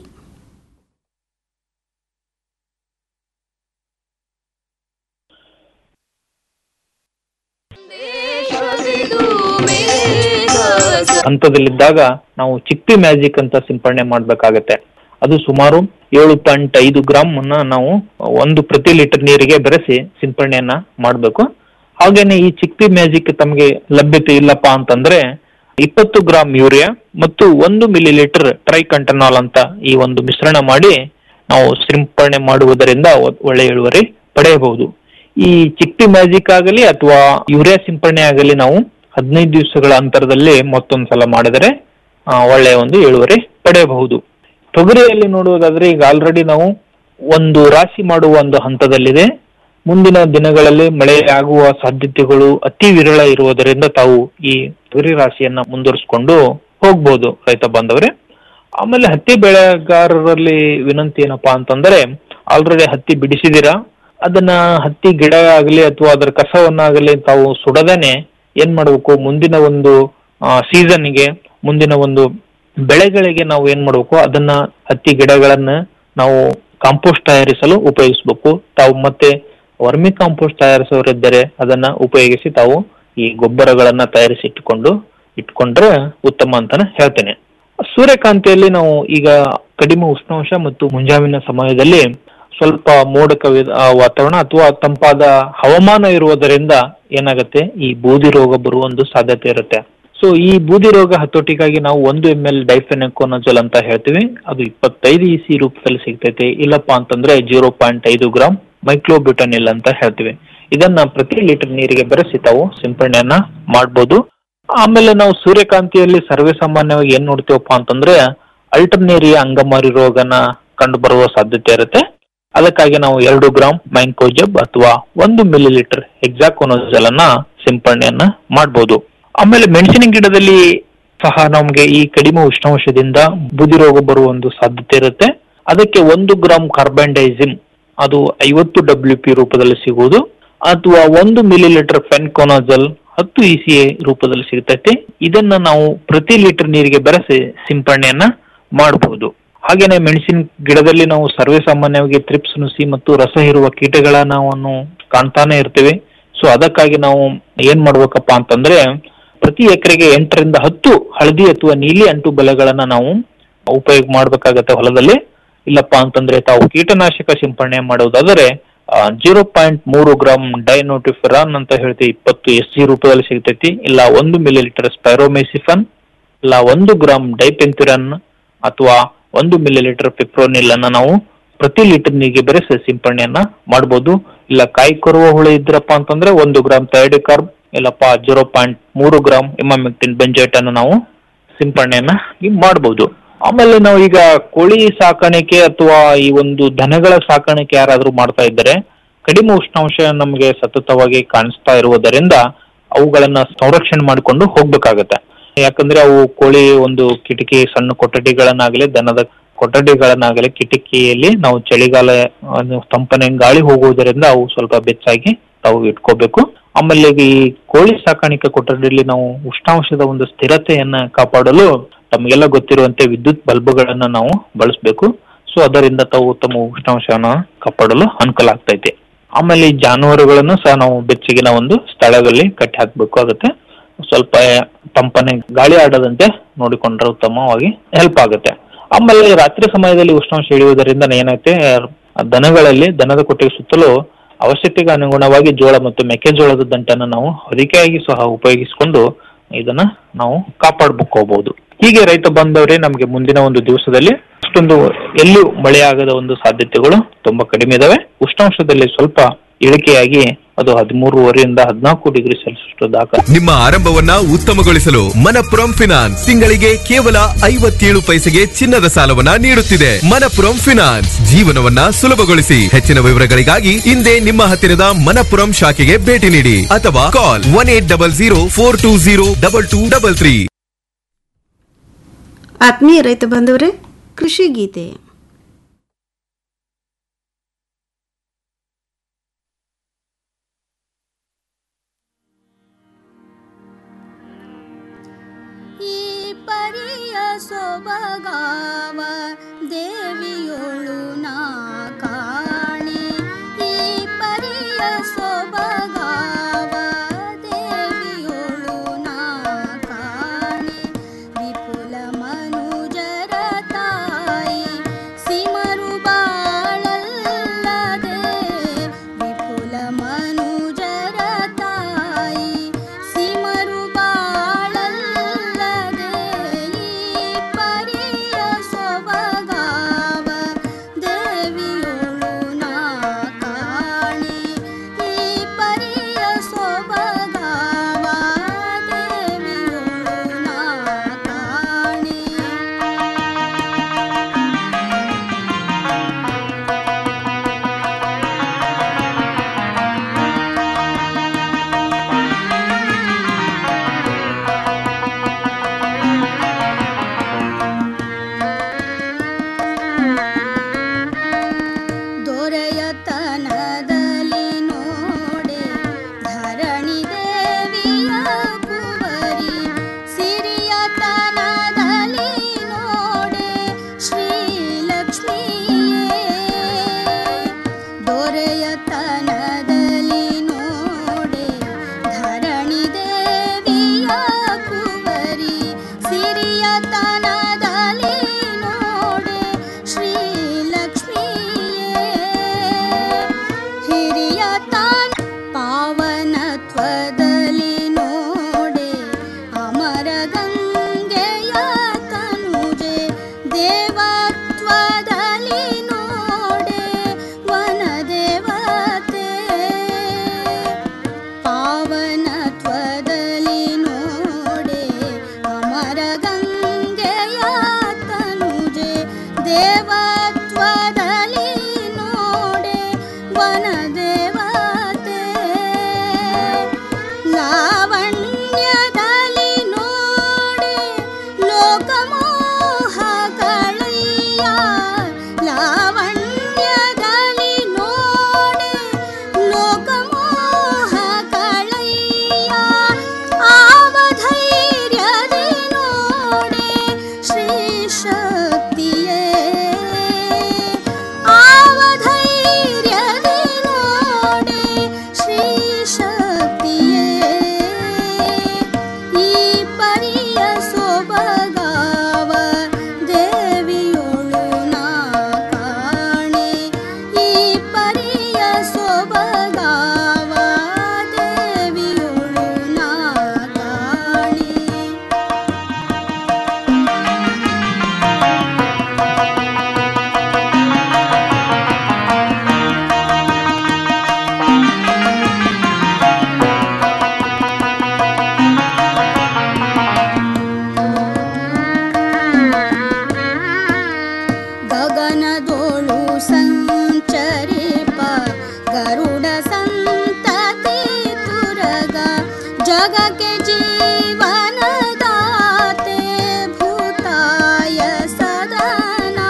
ಹಂತದಲ್ಲಿದ್ದಾಗ ನಾವು ಚಿಪ್ಪಿ ಮ್ಯಾಜಿಕ್ ಅಂತ ಸಿಂಪಡಣೆ ಮಾಡ್ಬೇಕಾಗತ್ತೆ ಅದು ಸುಮಾರು ಏಳು ಪಾಯಿಂಟ್ ಐದು ಗ್ರಾಮ್ ಅನ್ನ ನಾವು ಒಂದು ಪ್ರತಿ ಲೀಟರ್ ನೀರಿಗೆ ಬೆರೆಸಿ ಸಿಂಪಡಣೆಯನ್ನ ಮಾಡಬೇಕು ಹಾಗೇನೆ ಈ ಚಿಪ್ಪಿ ಮ್ಯಾಜಿಕ್ ತಮಗೆ ಲಭ್ಯತೆ ಇಲ್ಲಪ್ಪ ಅಂತಂದ್ರೆ ಇಪ್ಪತ್ತು ಗ್ರಾಮ್ ಯೂರಿಯಾ ಮತ್ತು ಒಂದು ಮಿಲಿ ಲೀಟರ್ ಟ್ರೈಕಂಟನಾಲ್ ಅಂತ ಈ ಒಂದು ಮಿಶ್ರಣ ಮಾಡಿ ನಾವು ಸಿಂಪಡಣೆ ಮಾಡುವುದರಿಂದ ಒ- ಒಳ್ಳೆ ಇಳುವರಿ ಪಡೆಯಬಹುದು ಈ ಚಿಪ್ಪಿ ಮ್ಯಾಜಿಕ್ ಆಗಲಿ ಅಥವಾ ಯೂರಿಯಾ ಸಿಂಪಡಣೆ ಆಗಲಿ ನಾವು ಹದಿನೈದು ದಿವಸಗಳ ಅಂತರದಲ್ಲಿ ಮತ್ತೊಂದು ಸಲ ಮಾಡಿದರೆ ಆ, ಒಳ್ಳೆಯ ಒಂದು ಇಳುವರಿ ಪಡೆಯಬಹುದು ತೊಗರಿಯಲ್ಲಿ ನೋಡುವುದಾದ್ರೆ ಈಗ ಆಲ್ರೆಡಿ ನಾವು ಒಂದು ರಾಶಿ ಮಾಡುವ ಒಂದು ಹಂತದಲ್ಲಿದೆ ಮುಂದಿನ ದಿನಗಳಲ್ಲಿ ಮಳೆ ಆಗುವ ಸಾಧ್ಯತೆಗಳು ಅತಿ ವಿರಳ ಇರುವುದರಿಂದ ತಾವು ಈ ತೊಗರಿ ರಾಶಿಯನ್ನ ಮುಂದುವರಿಸಿಕೊಂಡು ಹೋಗ್ಬೋದು ರೈತ ಬಾಂಧವರೇ ಆಮೇಲೆ ಹತ್ತಿ ಬೆಳೆಗಾರರಲ್ಲಿ ವಿನಂತಿ ಏನಪ್ಪಾ ಅಂತಂದ್ರೆ ಆಲ್ರೆಡಿ ಹತ್ತಿ ಬಿಡಿಸಿದಿರಾ ಅದನ್ನ ಹತ್ತಿ ಗಿಡ ಆಗಲಿ ಅಥವಾ ಅದರ ಕಸವನ್ನಾಗಲಿ ತಾವು ಸುಡದೇನೆ ಏನ್ ಮಾಡ್ಬೇಕು ಮುಂದಿನ ಒಂದು ಸೀಸನ್ಗೆ ಮುಂದಿನ ಒಂದು ಬೆಳೆಗಳಿಗೆ ನಾವು ಏನ್ ಮಾಡ್ಬೇಕು ಅದನ್ನ ಹತ್ತಿ ಗಿಡಗಳನ್ನ ನಾವು ಕಾಂಪೋಸ್ಟ್ ತಯಾರಿಸಲು ಉಪಯೋಗಿಸಬೇಕು ತಾವು ಮತ್ತೆ ವರ್ಮಿ ಕಾಂಪೋಸ್ಟ್ ತಯಾರಿಸೋರಿದ್ದರೆ ಅದನ್ನ ಉಪಯೋಗಿಸಿ ತಾವು ಈ ಗೊಬ್ಬರಗಳನ್ನ ತಯಾರಿಸಿ ಇಟ್ಟುಕೊಂಡು ಇಟ್ಕೊಂಡ್ರೆ ಉತ್ತಮ ಅಂತಾನೆ ಹೇಳ್ತೇನೆ ಸೂರ್ಯಕಾಂತಿಯಲ್ಲಿ ನಾವು ಈಗ ಕಡಿಮೆ ಉಷ್ಣಾಂಶ ಮತ್ತು ಮುಂಜಾವಿನ ಸಮಯದಲ್ಲಿ ಸ್ವಲ್ಪ ಮೋಡ ಕವಿದ ಆ, ವಾತಾವರಣ ಅಥವಾ ತಂಪಾದ ಹವಾಮಾನ ಇರುವುದರಿಂದ ಏನಾಗುತ್ತೆ ಈ ಬೂದಿ ರೋಗ ಬರುವ ಒಂದು ಸಾಧ್ಯತೆ ಇರುತ್ತೆ ಸೊ ಈ ಬೂದಿ ರೋಗ ಹತೋಟಿಗಾಗಿ ನಾವು ಒಂದು ಎಂ ಎಲ್ ಡೈಫೆನಕೋನಜಲ್ ಅಂತ ಹೇಳ್ತೀವಿ ಅದು ಇಪ್ಪತ್ತೈದು ಇ ಸಿ ರೂಪದಲ್ಲಿ ಸಿಗ್ತೈತೆ ಇಲ್ಲಪ್ಪ ಅಂತಂದ್ರೆ ಜೀರೋ ಪಾಯಿಂಟ್ ಐದು ಗ್ರಾಮ್ ಮೈಕ್ಲೋಬ್ಯೂಟನಿಲ್ ಅಂತ ಹೇಳ್ತೀವಿ ಇದನ್ನ ಪ್ರತಿ ಲೀಟರ್ ನೀರಿಗೆ ಬೆರೆಸಿ ತಾವು ಸಿಂಪಡಣೆಯನ್ನ ಮಾಡ್ಬೋದು ಆಮೇಲೆ ನಾವು ಸೂರ್ಯಕಾಂತಿಯಲ್ಲಿ ಸರ್ವೇ ಸಾಮಾನ್ಯವಾಗಿ ಏನ್ ನೋಡ್ತೀವಪ್ಪ ಅಂತಂದ್ರೆ ಅಲ್ಟರ್ನೇರಿಯ ಅಂಗಮಾರಿ ರೋಗನ ಕಂಡು ಬರುವ ಸಾಧ್ಯತೆ ಇರುತ್ತೆ ಅದಕ್ಕಾಗಿ ನಾವು ಎರಡು ಗ್ರಾಮ್ ಮ್ಯಾಂಕೋಜಬ್ ಅಥವಾ ಒಂದು ಮಿಲಿ ಲೀಟರ್ ಹೆಕ್ಸಾಕೋನೋಜಲ್ ಅನ್ನ ಸಿಂಪಡಣೆಯನ್ನ ಮಾಡ್ಬೋದು ಆಮೇಲೆ ಮೆಣಸಿನ ಗಿಡದಲ್ಲಿ ಸಹ ನಮಗೆ ಈ ಕಡಿಮೆ ಉಷ್ಣಾಂಶದಿಂದ ಬುದಿ ರೋಗ ಬರುವ ಒಂದು ಸಾಧ್ಯತೆ ಇರುತ್ತೆ ಅದಕ್ಕೆ ಒಂದು ಗ್ರಾಮ್ ಕಾರ್ಬನ್ಡೈಸಿಮ್ ಅದು ಐವತ್ತು ಡಬ್ಲ್ಯೂ ಪಿ ರೂಪದಲ್ಲಿ ಸಿಗುವುದು ಅಥವಾ ಒಂದು ಮಿಲಿ ಲೀಟರ್ ಫೆನ್ಕೋನಾಜಲ್ ಹತ್ತು ಇ ಸಿ ಎ ರೂಪದಲ್ಲಿ ಸಿಗ್ತೈತೆ ಇದನ್ನ ನಾವು ಪ್ರತಿ ಲೀಟರ್ ನೀರಿಗೆ ಬೆರೆಸಿ ಸಿಂಪಡಣೆಯನ್ನ ಮಾಡಬಹುದು ಹಾಗೇನೆ ಮೆಣಸಿನ ಗಿಡದಲ್ಲಿ ನಾವು ಸರ್ವೇ ಸಾಮಾನ್ಯವಾಗಿ ತ್ರಿಪ್ಸ್ ನುಸಿ ಮತ್ತು ರಸ ಇರುವ ಕೀಟಗಳ ನಾವು ಕಾಣ್ತಾನೆ ಇರ್ತೀವಿ ಸೊ ಅದಕ್ಕಾಗಿ ನಾವು ಏನ್ ಮಾಡ್ಬೇಕಪ್ಪ ಅಂತಂದ್ರೆ ಪ್ರತಿ ಎಕರೆಗೆ ಎಂಟರಿಂದ ಹತ್ತು ಹಳದಿ ಅಥವಾ ನೀಲಿ ಅಂಟು ಬಲೆಗಳನ್ನ ನಾವು ಉಪಯೋಗ ಮಾಡ್ಬೇಕಾಗತ್ತೆ ಹೊಲದಲ್ಲಿ ಇಲ್ಲಪ್ಪ ಅಂತಂದ್ರೆ ತಾವು ಕೀಟನಾಶಕ ಸಿಂಪಡಣೆ ಮಾಡುವುದಾದರೆ ಜೀರೋ ಪಾಯಿಂಟ್ ಮೂರು ಗ್ರಾಮ್ ಡೈನೋಟಿಫೆರಾನ್ ಅಂತ ಹೇಳ್ತೀವಿ ಇಪ್ಪತ್ತು ಎಸ್ ಜಿ ರೂಪದಲ್ಲಿ ಸಿಗ್ತೈತಿ ಇಲ್ಲ ಒಂದು ಮಿಲಿ ಲೀಟರ್ ಸ್ಪೈರೋಮೆಸಿಫನ್ ಇಲ್ಲ ಒಂದು ಗ್ರಾಮ್ ಡೈಪೆಂಥಿರನ್ ಅಥವಾ ಒಂದು ಮಿಲಿ ಲೀಟರ್ ಪಿಪ್ರೋನಿಲ್ ಅನ್ನ ನಾವು ಪ್ರತಿ ಲೀಟರ್ ನೀರಿಗೆ ಬೆರೆಸಿ ಸಿಂಪಡಣೆಯನ್ನ ಮಾಡಬಹುದು ಇಲ್ಲ ಕಾಯಿ ಕೊರುವ ಹುಳು ಇದ್ರಪ್ಪ ಅಂತಂದ್ರೆ ಒಂದು ಗ್ರಾಮ್ ಥೈಡಿಕಾರ್ಬ್ ಇಲ್ಲಪ್ಪ ಜೀರೋ ಪಾಯಿಂಟ್ ಮೂರು ಗ್ರಾಮ್ ಇಮಾಮೆಕ್ಟಿನ್ ಬೆಂಜೈಟ್ ಅನ್ನು ನಾವು ಸಿಂಪಡಣೆಯನ್ನ ಈ ಮಾಡಬಹುದು ಆಮೇಲೆ ನಾವು ಈಗ ಕೋಳಿ ಸಾಕಾಣಿಕೆ ಅಥವಾ ಈ ಒಂದು ದನಗಳ ಸಾಕಾಣಿಕೆ ಯಾರಾದ್ರೂ ಮಾಡ್ತಾ ಇದ್ದಾರೆ ಕಡಿಮೆ ಉಷ್ಣಾಂಶ ನಮಗೆ ಸತತವಾಗಿ ಕಾಣಿಸ್ತಾ ಇರುವುದರಿಂದ ಅವುಗಳನ್ನ ಸಂರಕ್ಷಣೆ ಮಾಡಿಕೊಂಡು ಹೋಗ್ಬೇಕಾಗತ್ತೆ ಯಾಕಂದ್ರೆ ಅವು ಕೋಳಿ ಒಂದು ಕಿಟಕಿ ಸಣ್ಣ ಕೊಠಡಿಗಳನ್ನಾಗಲಿ ದನದ ಕೊಠಡಿಗಳನ್ನಾಗಲಿ ಕಿಟಕಿಯಲ್ಲಿ ನಾವು ಚಳಿಗಾಲ ಅದು ತಂಪನೆ ಗಾಳಿ ಹೋಗುವುದರಿಂದ ಅವು ಸ್ವಲ್ಪ ಬೆಚ್ಚಾಗಿ ತಾವು ಇಟ್ಕೋಬೇಕು ಆಮೇಲೆ ಈ ಕೋಳಿ ಸಾಕಾಣಿಕೆ ಕೊಠಡಿಯಲ್ಲಿ ನಾವು ಉಷ್ಣಾಂಶದ ಒಂದು ಸ್ಥಿರತೆಯನ್ನ ಕಾಪಾಡಲು ತಮಗೆಲ್ಲ ಗೊತ್ತಿರುವಂತೆ ವಿದ್ಯುತ್ ಬಲ್ಬ್ಗಳನ್ನ ನಾವು ಬಳಸಬೇಕು ಸೊ ಅದರಿಂದ ತಾವು ಉತ್ತಮ ಉಷ್ಣಾಂಶವನ್ನ ಕಾಪಾಡಲು ಅನುಕೂಲ ಆಗ್ತೈತಿ ಆಮೇಲೆ ಈ ಜಾನುವಾರುಗಳನ್ನು ಸಹ ನಾವು ಬೆಚ್ಚಗಿನ ಒಂದು ಸ್ಥಳದಲ್ಲಿ ಕಟ್ಟಿ ಹಾಕ್ಬೇಕು ಆಗುತ್ತೆ ಸ್ವಲ್ಪ ತಂಪನೆ ಗಾಳಿ ಆಡದಂತೆ ನೋಡಿಕೊಂಡ್ರೆ ಉತ್ತಮವಾಗಿ ಹೆಲ್ಪ್ ಆಗುತ್ತೆ ಆಮೇಲೆ ರಾತ್ರಿ ಸಮಯದಲ್ಲಿ ಉಷ್ಣಾಂಶ ಇಳಿಯುವುದರಿಂದ ಏನಾಗುತ್ತೆ ದನಗಳಲ್ಲಿ ದನದ ಕೊಟ್ಟಿಗೆ ಸುತ್ತಲೂ ಅವಶ್ಯಕತೆಗೆ ಅನುಗುಣವಾಗಿ ಜೋಳ ಮತ್ತು ಮೆಕ್ಕೆಜೋಳದ ದಂಟನ್ನು ನಾವು ಹೊದಿಕೆಯಾಗಿ ಸಹ ಉಪಯೋಗಿಸಿಕೊಂಡು ಇದನ್ನ ನಾವು ಕಾಪಾಡ್ಕೋಬಹುದು ಹೀಗೆ ರೈತ ಬಂದವರೇ ನಮಗೆ ಮುಂದಿನ ಒಂದು ದಿವಸದಲ್ಲಿ ಅಷ್ಟೊಂದು ಎಲ್ಲಿ ಮಳೆಯಾಗದ ಒಂದು ಸಾಧ್ಯತೆಗಳು ತುಂಬಾ ಕಡಿಮೆ ಇದಾವೆ ಉಷ್ಣಾಂಶದಲ್ಲಿ ಸ್ವಲ್ಪ ಇಳಿಕೆಯಾಗಿ ಅದು ಹದಿಮೂರುವರೆಯಿಂದ ಹದಿನಾಲ್ಕು ಡಿಗ್ರಿ ಸೆಲ್ಸಿಯಸ್ ದಾಖಲೆ ನಿಮ್ಮ ಆರಂಭವನ್ನ ಉತ್ತಮಗೊಳಿಸಲು ಮನಪುರಂ ಫಿನಾನ್ಸ್ ತಿಂಗಳಿಗೆ ಕೇವಲ ಐವತ್ತೇಳು ಪೈಸೆಗೆ ಚಿನ್ನದ ಸಾಲವನ್ನ ನೀಡುತ್ತಿದೆ ಮನಪುರಂ ಫಿನಾನ್ಸ್ ಜೀವನವನ್ನ ಸುಲಭಗೊಳಿಸಿ ಹೆಚ್ಚಿನ ವಿವರಗಳಿಗಾಗಿ ಹಿಂದೆ ನಿಮ್ಮ ಹತ್ತಿರದ ಮನಪುರಂ ಶಾಖೆಗೆ ಭೇಟಿ ನೀಡಿ ಅಥವಾ call one eight double zero four two zero double two double three ಆತ್ಮೀಯ ರೈತ ಬಂಧುವರೇ ಕೃಷಿ ಗೀತೆ ಈ ಪರಿಯ ಸೊಬಗಾವ ದೇವಿಯೊಳು ನಾ ಕಾಣೆ ಈ ಪರಿಯ ಸೊಬಗಾವ ದೇವಿಯೊಳು ನಾ ಕಾಣೆ ವಿಪುಲ ಮನುಜರ ತಾಯಿ ಸಿಮರು ಬಾಳಲ್ಲದೆ ವಿಪುಲ ಮನುಜರ ತಾಯಿ ಸಿಮರು ಬಾಳಲ್ಲದೆ ಈ ಪರಿಯ ಸೊಬಗಾವ ದೇವಿಯೊಳು ನಾ ಕಾಣೆ ಈ ಪರಿಯ ಸೊಬಗಾವ ದೇವಿಯೊಳು ನಾ ಕಾಣೆ ದೊರೆಯತನದಲ್ಲಿ ನೋಡೆ ಧರಣಿ ದೇವಿಯ ಕುವರಿ ಸಿರಿಯತನದಲ್ಲಿ ನೋಡೆ ಶ್ರೀಲಕ್ಷ್ಮಿಯೇ ದೊರೆಯತನದಲ್ಲಿ ನೋಡೆ ಧರಣಿ ದೇವಿಯ ಕುವರಿ ಸಿರಿಯತನದಲ್ಲಿ ನೋಡೆ ಶ್ರೀಲಕ್ಷ್ಮಿಯೇ ಹಿರಿಯ ತಾನ್ ಪಾವನತ್ವದಲ್ಲಿ ನೋಡೆ ಅಮರ ಗಂಗೆಯ ತನುಜೆ ದೇವತ್ವದಲ್ಲಿ ನೋಡೆ ವನದೇವತೆ ಪಾವನತ್ವದಲ್ಲಿ ನೋಡೆ ಅಮರ ಗಂಗೆಯ ತನುಜೆ ದೇವತ್ವದಲ್ಲಿ ನೋಡೆ ವನದೇವತೆ ಲಾವಣ್ಯದಲ್ಲಿ ನೋಡೆ ಲೋಕಮೋಹ ಕಳೆಯ ಲಾವಣ್ಯದಲ್ಲಿ ನೋಡೆ ಲೋಕಮೋಹ ಕಳೆಯ ಆವಧೈರ್ಯದಿ ನೋಡೆ ಶ್ರೀ ಶಕ್ತಿಯೇ ಆವಧೈರ್ಯದಿ ನೋಡೆ ಶ್ರೀ ಶಕ್ತಿಯೇ ಈ ಪರಿಯ ಸೊಬಗಾವ ದೇವಿಯೊಳು ನಾ ಕಾಣೆ ಈ ಪರಿಯ ಸೊಬಗಾವ ದೇವಿಯೊಳು ನಾ ಕಾಣೆ ಗಗನದೋಳು ಸಂಚರಿಪ ಗರುಡ ಸಂತತಿ ತುರಗ ಜಗಕ್ಕೆ ಜೀವನದಾತೆ ಭೂತಾಯ ಸದನ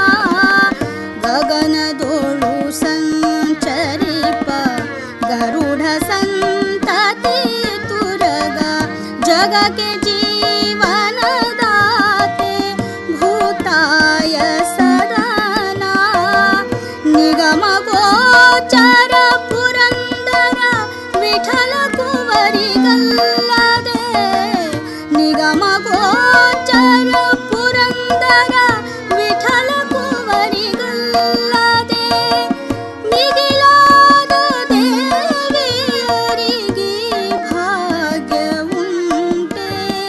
ಗಗನದೋಳು ಸಂಚರಿಪ ಗರುಡ ಸಂತತಿ ತುರಗ ಜಗಕ್ಕೆ ಜೀವನದಾತೆ ಭೂತಾಯ ಸದನ ನಿಗಮ ಗೋಚರ ಪುರಂದರ ವಿಠಲ ಕುವರಿಗಲ್ಲದೆ ನಿಗಮ ಗೋಚರ ಪುರಂದರ ವಿಠಲ ಕುವರಿಗಲ್ಲದೆ ಮಿಗಿಲಾದ ದೇವಿಯರಿಗೆ ಭಾಗ್ಯ ಉಂಟೆ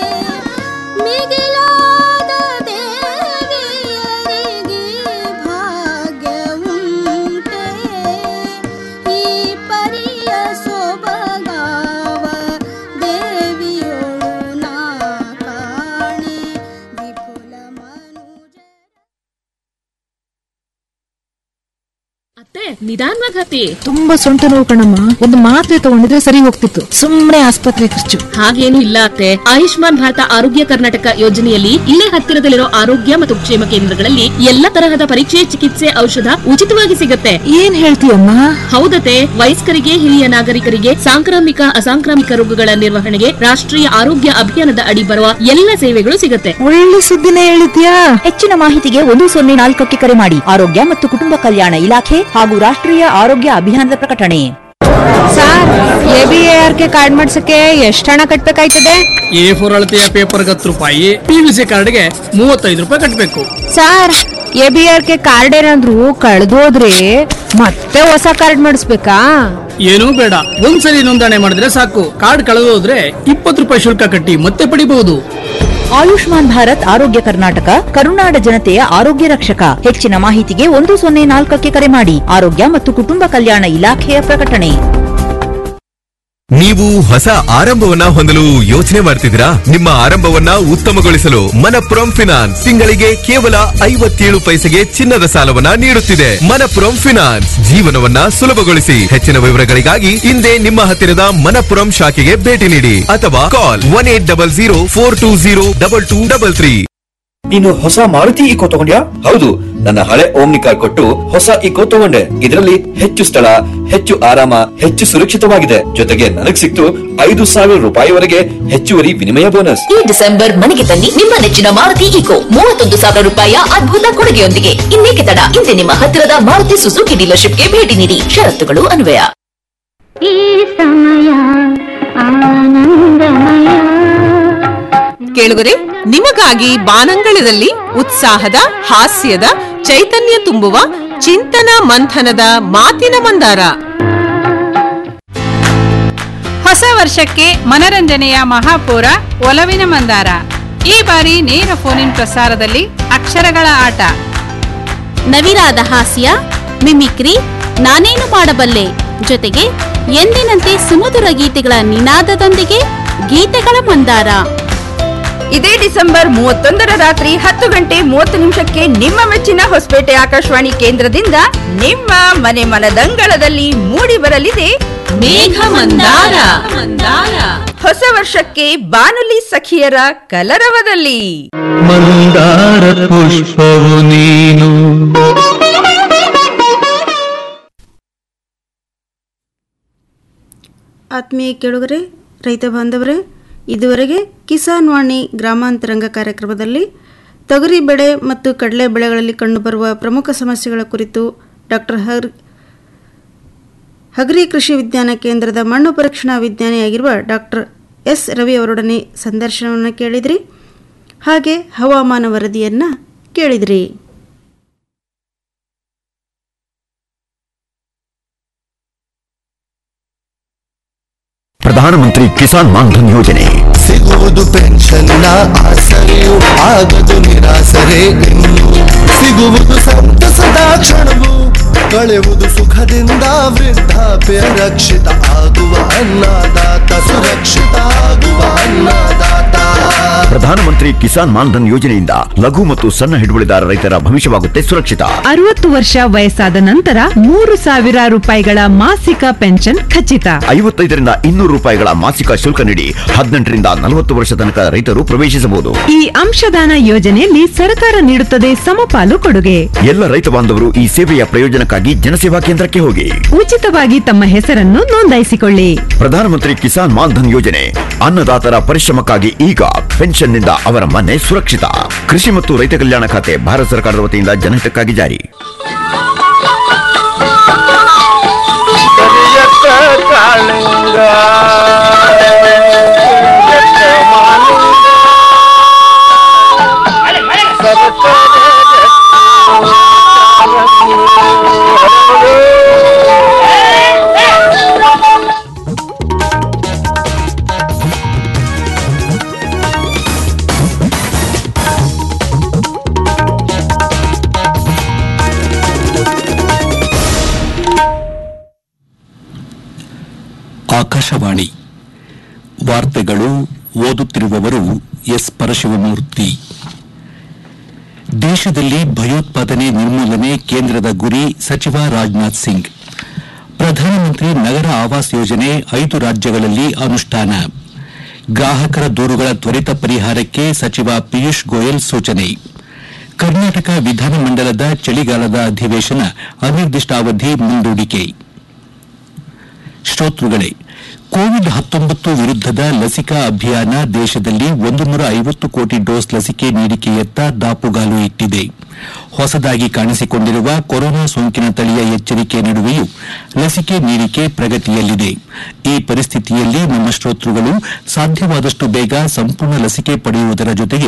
ನಿಧಾನವಾಗಿ ಹತ್ತಿ ತುಂಬಾ ಸೊಂಟ ನೋವು ಕಣಮ್ಮ ಒಂದು ಮಾತ್ರೆ ತಗೊಂಡಿದ್ರೆ ಸರಿ ಹೋಗ್ತಿತ್ತು ಸುಮ್ನೆ ಆಸ್ಪತ್ರೆ ಖರ್ಚು ಹಾಗೇನು ಇಲ್ಲ ಅತ್ತೆ ಆಯುಷ್ಮಾನ್ ಭಾರತ ಆರೋಗ್ಯ ಕರ್ನಾಟಕ ಯೋಜನೆಯಲ್ಲಿ ಇಲ್ಲೇ ಹತ್ತಿರದಲ್ಲಿರೋ ಆರೋಗ್ಯ ಮತ್ತು ಕ್ಷೇಮ ಕೇಂದ್ರಗಳಲ್ಲಿ ಎಲ್ಲ ತರಹದ ಪರೀಕ್ಷೆ ಚಿಕಿತ್ಸೆ ಔಷಧ ಉಚಿತವಾಗಿ ಸಿಗುತ್ತೆ ಏನ್ ಹೇಳ್ತೀಯಮ್ಮ ಹೌದತೆ ವಯಸ್ಕರಿಗೆ ಹಿರಿಯ ನಾಗರಿಕರಿಗೆ ಸಾಂಕ್ರಾಮಿಕ ಅಸಾಂಕ್ರಾಮಿಕ ರೋಗಗಳ ನಿರ್ವಹಣೆಗೆ ರಾಷ್ಟ್ರೀಯ ಆರೋಗ್ಯ ಅಭಿಯಾನದ ಅಡಿ ಬರುವ ಎಲ್ಲ ಸೇವೆಗಳು ಸಿಗುತ್ತೆ ಒಳ್ಳೆ ಸುದ್ದಿನೇ ಹೇಳಿದ್ಯಾ ಹೆಚ್ಚಿನ ಮಾಹಿತಿಗೆ ಒಂದು ಸೊನ್ನೆ ನಾಲ್ಕಕ್ಕೆ ಕರೆ ಮಾಡಿ ಆರೋಗ್ಯ ಮತ್ತು ಕುಟುಂಬ ಕಲ್ಯಾಣ ಇಲಾಖೆ ಹಾಗೂ ರಾಷ್ಟ್ರೀಯ ಆರೋಗ್ಯ ಅಭಿಯಾನದ ಪ್ರಕಟಣೆ sir A B R K card ಮಾಡ್ಸಕ್ಕೆ ಎಷ್ಟು ಹಣ ಕಟ್ಬೇಕಾಯ್ತದೆ ಎ ಫೋರ್ ಅಳತೆಯ ಪೇಪರ್ಗೆ ಹತ್ತು ರೂಪಾಯಿ ಪಿವಿಸಿ ಕಾರ್ಡ್ಗೆ ಮೂವತ್ತೈದು ರೂಪಾಯಿ ಕಟ್ಟಬೇಕು sir A B R K card ಏನಾದ್ರು ಕಳ್ದೋದ್ರೆ ಮತ್ತೆ ಹೊಸ ಕಾರ್ಡ್ ಮಾಡಿಸ್ಬೇಕಾ ಏನೂ ಬೇಡ ಒಂದ್ಸಲಿ ನೋಂದಣಿ ಮಾಡಿದ್ರೆ ಸಾಕು ಕಾರ್ಡ್ ಕಳೆದೋದ್ರೆ ಇಪ್ಪತ್ತು ರೂಪಾಯಿ ಶುಲ್ಕ ಕಟ್ಟಿ ಮತ್ತೆ ಪಡಿಬಹುದು ಆಯುಷ್ಮಾನ್ ಭಾರತ್ ಆರೋಗ್ಯ ಕರ್ನಾಟಕ ಕರುನಾಡ ಜನತೆಯ ಆರೋಗ್ಯ ರಕ್ಷಕ ಹೆಚ್ಚಿನ ಮಾಹಿತಿಗೆ ಒಂದು ಸೊನ್ನೆ ನಾಲ್ಕಕ್ಕೆ ಕರೆ ಮಾಡಿ ಆರೋಗ್ಯ ಮತ್ತು ಕುಟುಂಬ ಕಲ್ಯಾಣ ಇಲಾಖೆಯ ಪ್ರಕಟಣೆ ನೀವು ಹೊಸ ಆರಂಭವನ್ನ ಹೊಂದಲು ಯೋಚನೆ ಮಾಡ್ತಿದ್ದೀರಾ ನಿಮ್ಮ ಆರಂಭವನ್ನ ಉತ್ತಮಗೊಳಿಸಲು ಮನಪ್ರೊಮ್ ಫಿನಾನ್ಸ್ ತಿಂಗಳಿಗೆ ಕೇವಲ ಐವತ್ತೇಳು ಪೈಸೆಗೆ ಚಿನ್ನದ ಸಾಲವನ್ನ ನೀಡುತ್ತಿದೆ ಮನಪ್ರೊಮ್ ಫಿನಾನ್ಸ್ ಜೀವನವನ್ನ ಸುಲಭಗೊಳಿಸಿ ಹೆಚ್ಚಿನ ವಿವರಗಳಿಗಾಗಿ ಹಿಂದೆ ನಿಮ್ಮ ಹತ್ತಿರದ ಮನಪುರಂ ಶಾಖೆಗೆ ಭೇಟಿ ನೀಡಿ ಅಥವಾ call one eight double zero four two zero double two double three ನೀನು ಹೊಸ ಮಾರುತಿ ಇಕೋ ತಗೊಂಡ್ಯಾ ಹೌದು ನನ್ನ ಹಳೆ ಓಮ್ನಿ ಕಾರ್ ಕೊಟ್ಟು ಹೊಸ ಇಕೋ ತಗೊಂಡೆ ಇದರಲ್ಲಿ ಹೆಚ್ಚು ಸ್ಥಳ ಹೆಚ್ಚು ಆರಾಮ ಹೆಚ್ಚು ಸುರಕ್ಷಿತವಾಗಿದೆ ಜೊತೆಗೆ ನನಗ್ ಸಿಕ್ತು ಐದು ಸಾವಿರ ರೂಪಾಯಿವರೆಗೆ ಹೆಚ್ಚುವರಿ ವಿನಿಮಯ ಬೋನಸ್ ಈ ಡಿಸೆಂಬರ್ ಮನೆಗೆ ತನ್ನಿ ನಿಮ್ಮ ನೆಚ್ಚಿನ ಮಾರುತಿ ಈಕೋ ಮೂವತ್ತೊಂದು ಸಾವಿರ ರೂಪಾಯಿಯ ಅದ್ಭುತ ಕೊಡುಗೆಯೊಂದಿಗೆ ಇನ್ನೇಕೆ ತಡ ಇಂದೇ ನಿಮ್ಮ ಹತ್ತಿರದ ಮಾರುತಿ ಸುಜುಕಿ ಡೀಲರ್ಶಿಪ್ಗೆ ಭೇಟಿ ನೀಡಿ ಷರತ್ತುಗಳು ಅನ್ವಯ ಈ ಸಮಯ ಆನಂದಮಯ ಕೇಳುಗರೆ ನಿಮಗಾಗಿ ಬಾನಂಗಳದಲ್ಲಿ ಉತ್ಸಾಹದ ಹಾಸ್ಯದ ಚೈತನ್ಯ ತುಂಬುವ ಚಿಂತನ ಮಂಥನದ ಮಾತಿನ ಮಂದಾರ ಹೊಸ ವರ್ಷಕ್ಕೆ ಮನರಂಜನೆಯ ಮಹಾಪೂರ ಒಲವಿನ ಮಂದಾರ ಈ ಬಾರಿ ನೇರ ಫೋನಿನ್ ಪ್ರಸಾರದಲ್ಲಿ ಅಕ್ಷರಗಳ ಆಟ ನವಿರಾದ ಹಾಸ್ಯ ಮಿಮಿಕ್ರಿ ನಾನೇನು ಮಾಡಬಲ್ಲೆ ಜೊತೆಗೆ ಎಂದಿನಂತೆ ಸುಮಧುರ ಗೀತೆಗಳ ನಿನಾದದೊಂದಿಗೆ ಗೀತೆಗಳ ಮಂದಾರ ಇದೇ ಡಿಸೆಂಬರ್ ಮೂವತ್ತೊಂದರ ರಾತ್ರಿ ಹತ್ತು ಗಂಟೆ ಮೂವತ್ತು ನಿಮಿಷಕ್ಕೆ ನಿಮ್ಮ ಮೆಚ್ಚಿನ ಹೊಸಪೇಟೆ ಆಕಾಶವಾಣಿ ಕೇಂದ್ರದಿಂದ ನಿಮ್ಮ ಮನೆ ಮನದಂಗಳದಲ್ಲಿ ಮೂಡಿ ಬರಲಿದೆ ಮೇಘ ಮಂದಾರ ಮಂದಾರ ಹೊಸ ವರ್ಷಕ್ಕೆ ಬಾನುಲಿ ಸಖಿಯರ ಕಲರವದಲ್ಲಿ ಮಂದಾರ ಪುಷ್ಪವು ನೀನು ಆತ್ಮೀಯ ಕೇಳುಗರೆ ರೈತ ಬಾಂಧವರೇ ಇದುವರೆಗೆ ಕಿಸಾನ್ ವಾಣಿ ಗ್ರಾಮಾಂತರಂಗ ಕಾರ್ಯಕ್ರಮದಲ್ಲಿ ತೊಗರಿ ಬೆಳೆ ಮತ್ತು ಕಡಲೆ ಬೆಳೆಗಳಲ್ಲಿ ಕಂಡುಬರುವ ಪ್ರಮುಖ ಸಮಸ್ಯೆಗಳ ಕುರಿತು ಡಾಕ್ಟರ್ ಹರ್ ಹಗರಿ ಕೃಷಿ ವಿಜ್ಞಾನ ಕೇಂದ್ರದ ಮಣ್ಣು ಪರೀಕ್ಷಣಾ ವಿಜ್ಞಾನಿಯಾಗಿರುವ ಡಾಕ್ಟರ್ ಎಸ್ ರವಿ ಅವರೊಡನೆ ಸಂದರ್ಶನವನ್ನು ಕೇಳಿದ್ರಿ ಹಾಗೆ ಹವಾಮಾನ ವರದಿಯನ್ನು ಕೇಳಿದ್ರಿ ಪ್ರಧಾನಮಂತ್ರಿ ಕಿಸಾನ್ ಮಾನ್ಧನ್ ಯೋಜನೆ ಸಿಗುವುದು ಪೆನ್ಷನ್ನ ಆಸರೆಯು ಆಗದು ನಿರಾಸರೆ ಇನ್ನು ಸಿಗುವುದು ಸಂತಸದ ಕ್ಷಣವು ಕಳೆಯುವುದು ಸುಖದಿಂದ ವೃದ್ಧಾಪ್ಯ ರಕ್ಷಿತ ಆಗುವ ಅನ್ನದಾತ ಸುರಕ್ಷಿತ ಆಗುವ ಅನ್ನದಾತ ಪ್ರಧಾನಮಂತ್ರಿ ಕಿಸಾನ್ ಮಾನ್ಧನ್ ಯೋಜನೆಯಿಂದ ಲಘು ಮತ್ತು ಸಣ್ಣ ಹಿಡುವಳಿದಾರ ರೈತರ ಭವಿಷ್ಯವಾಗುತ್ತೆ ಸುರಕ್ಷಿತ ಅರವತ್ತು ವರ್ಷ ವಯಸ್ಸಾದ ನಂತರ ಮೂರು ಸಾವಿರ ರೂಪಾಯಿಗಳ ಮಾಸಿಕ ಪೆನ್ಷನ್ ಖಚಿತ ಐವತ್ತೈದರಿಂದ ಇನ್ನೂರು ರೂಪಾಯಿಗಳ ಮಾಸಿಕ ಶುಲ್ಕ ನೀಡಿ ಹದಿನೆಂಟರಿಂದ ನಲವತ್ತು ವರ್ಷ ತನಕ ರೈತರು ಪ್ರವೇಶಿಸಬಹುದು ಈ ಅಂಶದಾನ ಯೋಜನೆಯಲ್ಲಿ ಸರ್ಕಾರ ನೀಡುತ್ತದೆ ಸಮಪಾಲು ಕೊಡುಗೆ ಎಲ್ಲ ರೈತ ಬಾಂಧವರು ಈ ಸೇವೆಯ ಪ್ರಯೋಜನಕ್ಕಾಗಿ ಜನಸೇವಾ ಕೇಂದ್ರಕ್ಕೆ ಹೋಗಿ ಉಚಿತವಾಗಿ ತಮ್ಮ ಹೆಸರನ್ನು ನೋಂದಾಯಿಸಿಕೊಳ್ಳಿ ಪ್ರಧಾನಮಂತ್ರಿ ಕಿಸಾನ್ ಮಾನ್ಧನ್ ಯೋಜನೆ ಅನ್ನದಾತರ ಪರಿಶ್ರಮಕ್ಕಾಗಿ ಈಗ ಪೆನ್ಷನ್ನಿಂದ ಅವರ ಮನೆ ಸುರಕ್ಷಿತ ಕೃಷಿ ಮತ್ತು ರೈತ ಕಲ್ಯಾಣ ಖಾತೆ ಭಾರತ ಸರ್ಕಾರದ ವತಿಯಿಂದ ಜನಹಿತಕ್ಕಾಗಿ ಜಾರಿ ಆಕಾಶವಾಣಿ ವಾರ್ತೆಗಳು ಓದುತ್ತಿರುವವರು ಎಸ್ ಪರಶಿವಮೂರ್ತಿ ದೇಶದಲ್ಲಿ ಭಯೋತ್ಪಾದನೆ ನಿರ್ಮೂಲನೆ ಕೇಂದ್ರದ ಗುರಿ ಸಚಿವ ರಾಜನಾಥ್ ಸಿಂಗ್ ಪ್ರಧಾನಮಂತ್ರಿ ನಗರ ಆವಾಸ್ ಯೋಜನೆ ಐದು ರಾಜ್ಯಗಳಲ್ಲಿ ಅನುಷ್ಠಾನ ಗ್ರಾಹಕರ ದೂರುಗಳ ತ್ವರಿತ ಪರಿಹಾರಕ್ಕೆ ಸಚಿವ ಪಿಯೂಷ್ ಗೋಯಲ್ ಸೂಚನೆ ಕರ್ನಾಟಕ ವಿಧಾನಮಂಡಲದ ಚಳಿಗಾಲದ ಅಧಿವೇಶನ ಅನಿರ್ದಿಷ್ಟಾವಧಿ ಮುಂದೂಡಿಕೆ ಶ್ರೋತೃಗಳೇ ಕೋವಿಡ್ ಹತ್ತೊಂಬತ್ತು ವಿರುದ್ದದ ಲಸಿಕಾ ಅಭಿಯಾನ ದೇಶದಲ್ಲಿ ಒಂದು ನೂರ ಐವತ್ತು ಕೋಟಿ ಡೋಸ್ ಲಸಿಕೆ ನೀಡಿಕೆಯತ್ತ ದಾಪುಗಾಲು ಇಟ್ಟಿದೆ ಹೊಸದಾಗಿ ಕಾಣಿಸಿಕೊಂಡಿರುವ ಕೊರೋನಾ ಸೋಂಕಿನ ತಳಿಯ ಎಚ್ಚರಿಕೆ ನಡುವೆಯೂ ಲಸಿಕೆ ನೀಡಿಕೆ ಪ್ರಗತಿಯಲ್ಲಿದೆ ಈ ಪರಿಸ್ಥಿತಿಯಲ್ಲಿ ನಮ್ಮ ಶ್ರೋತೃಗಳು ಸಾಧ್ಯವಾದಷ್ಟು ಬೇಗ ಸಂಪೂರ್ಣ ಲಸಿಕೆ ಪಡೆಯುವುದರ ಜೊತೆಗೆ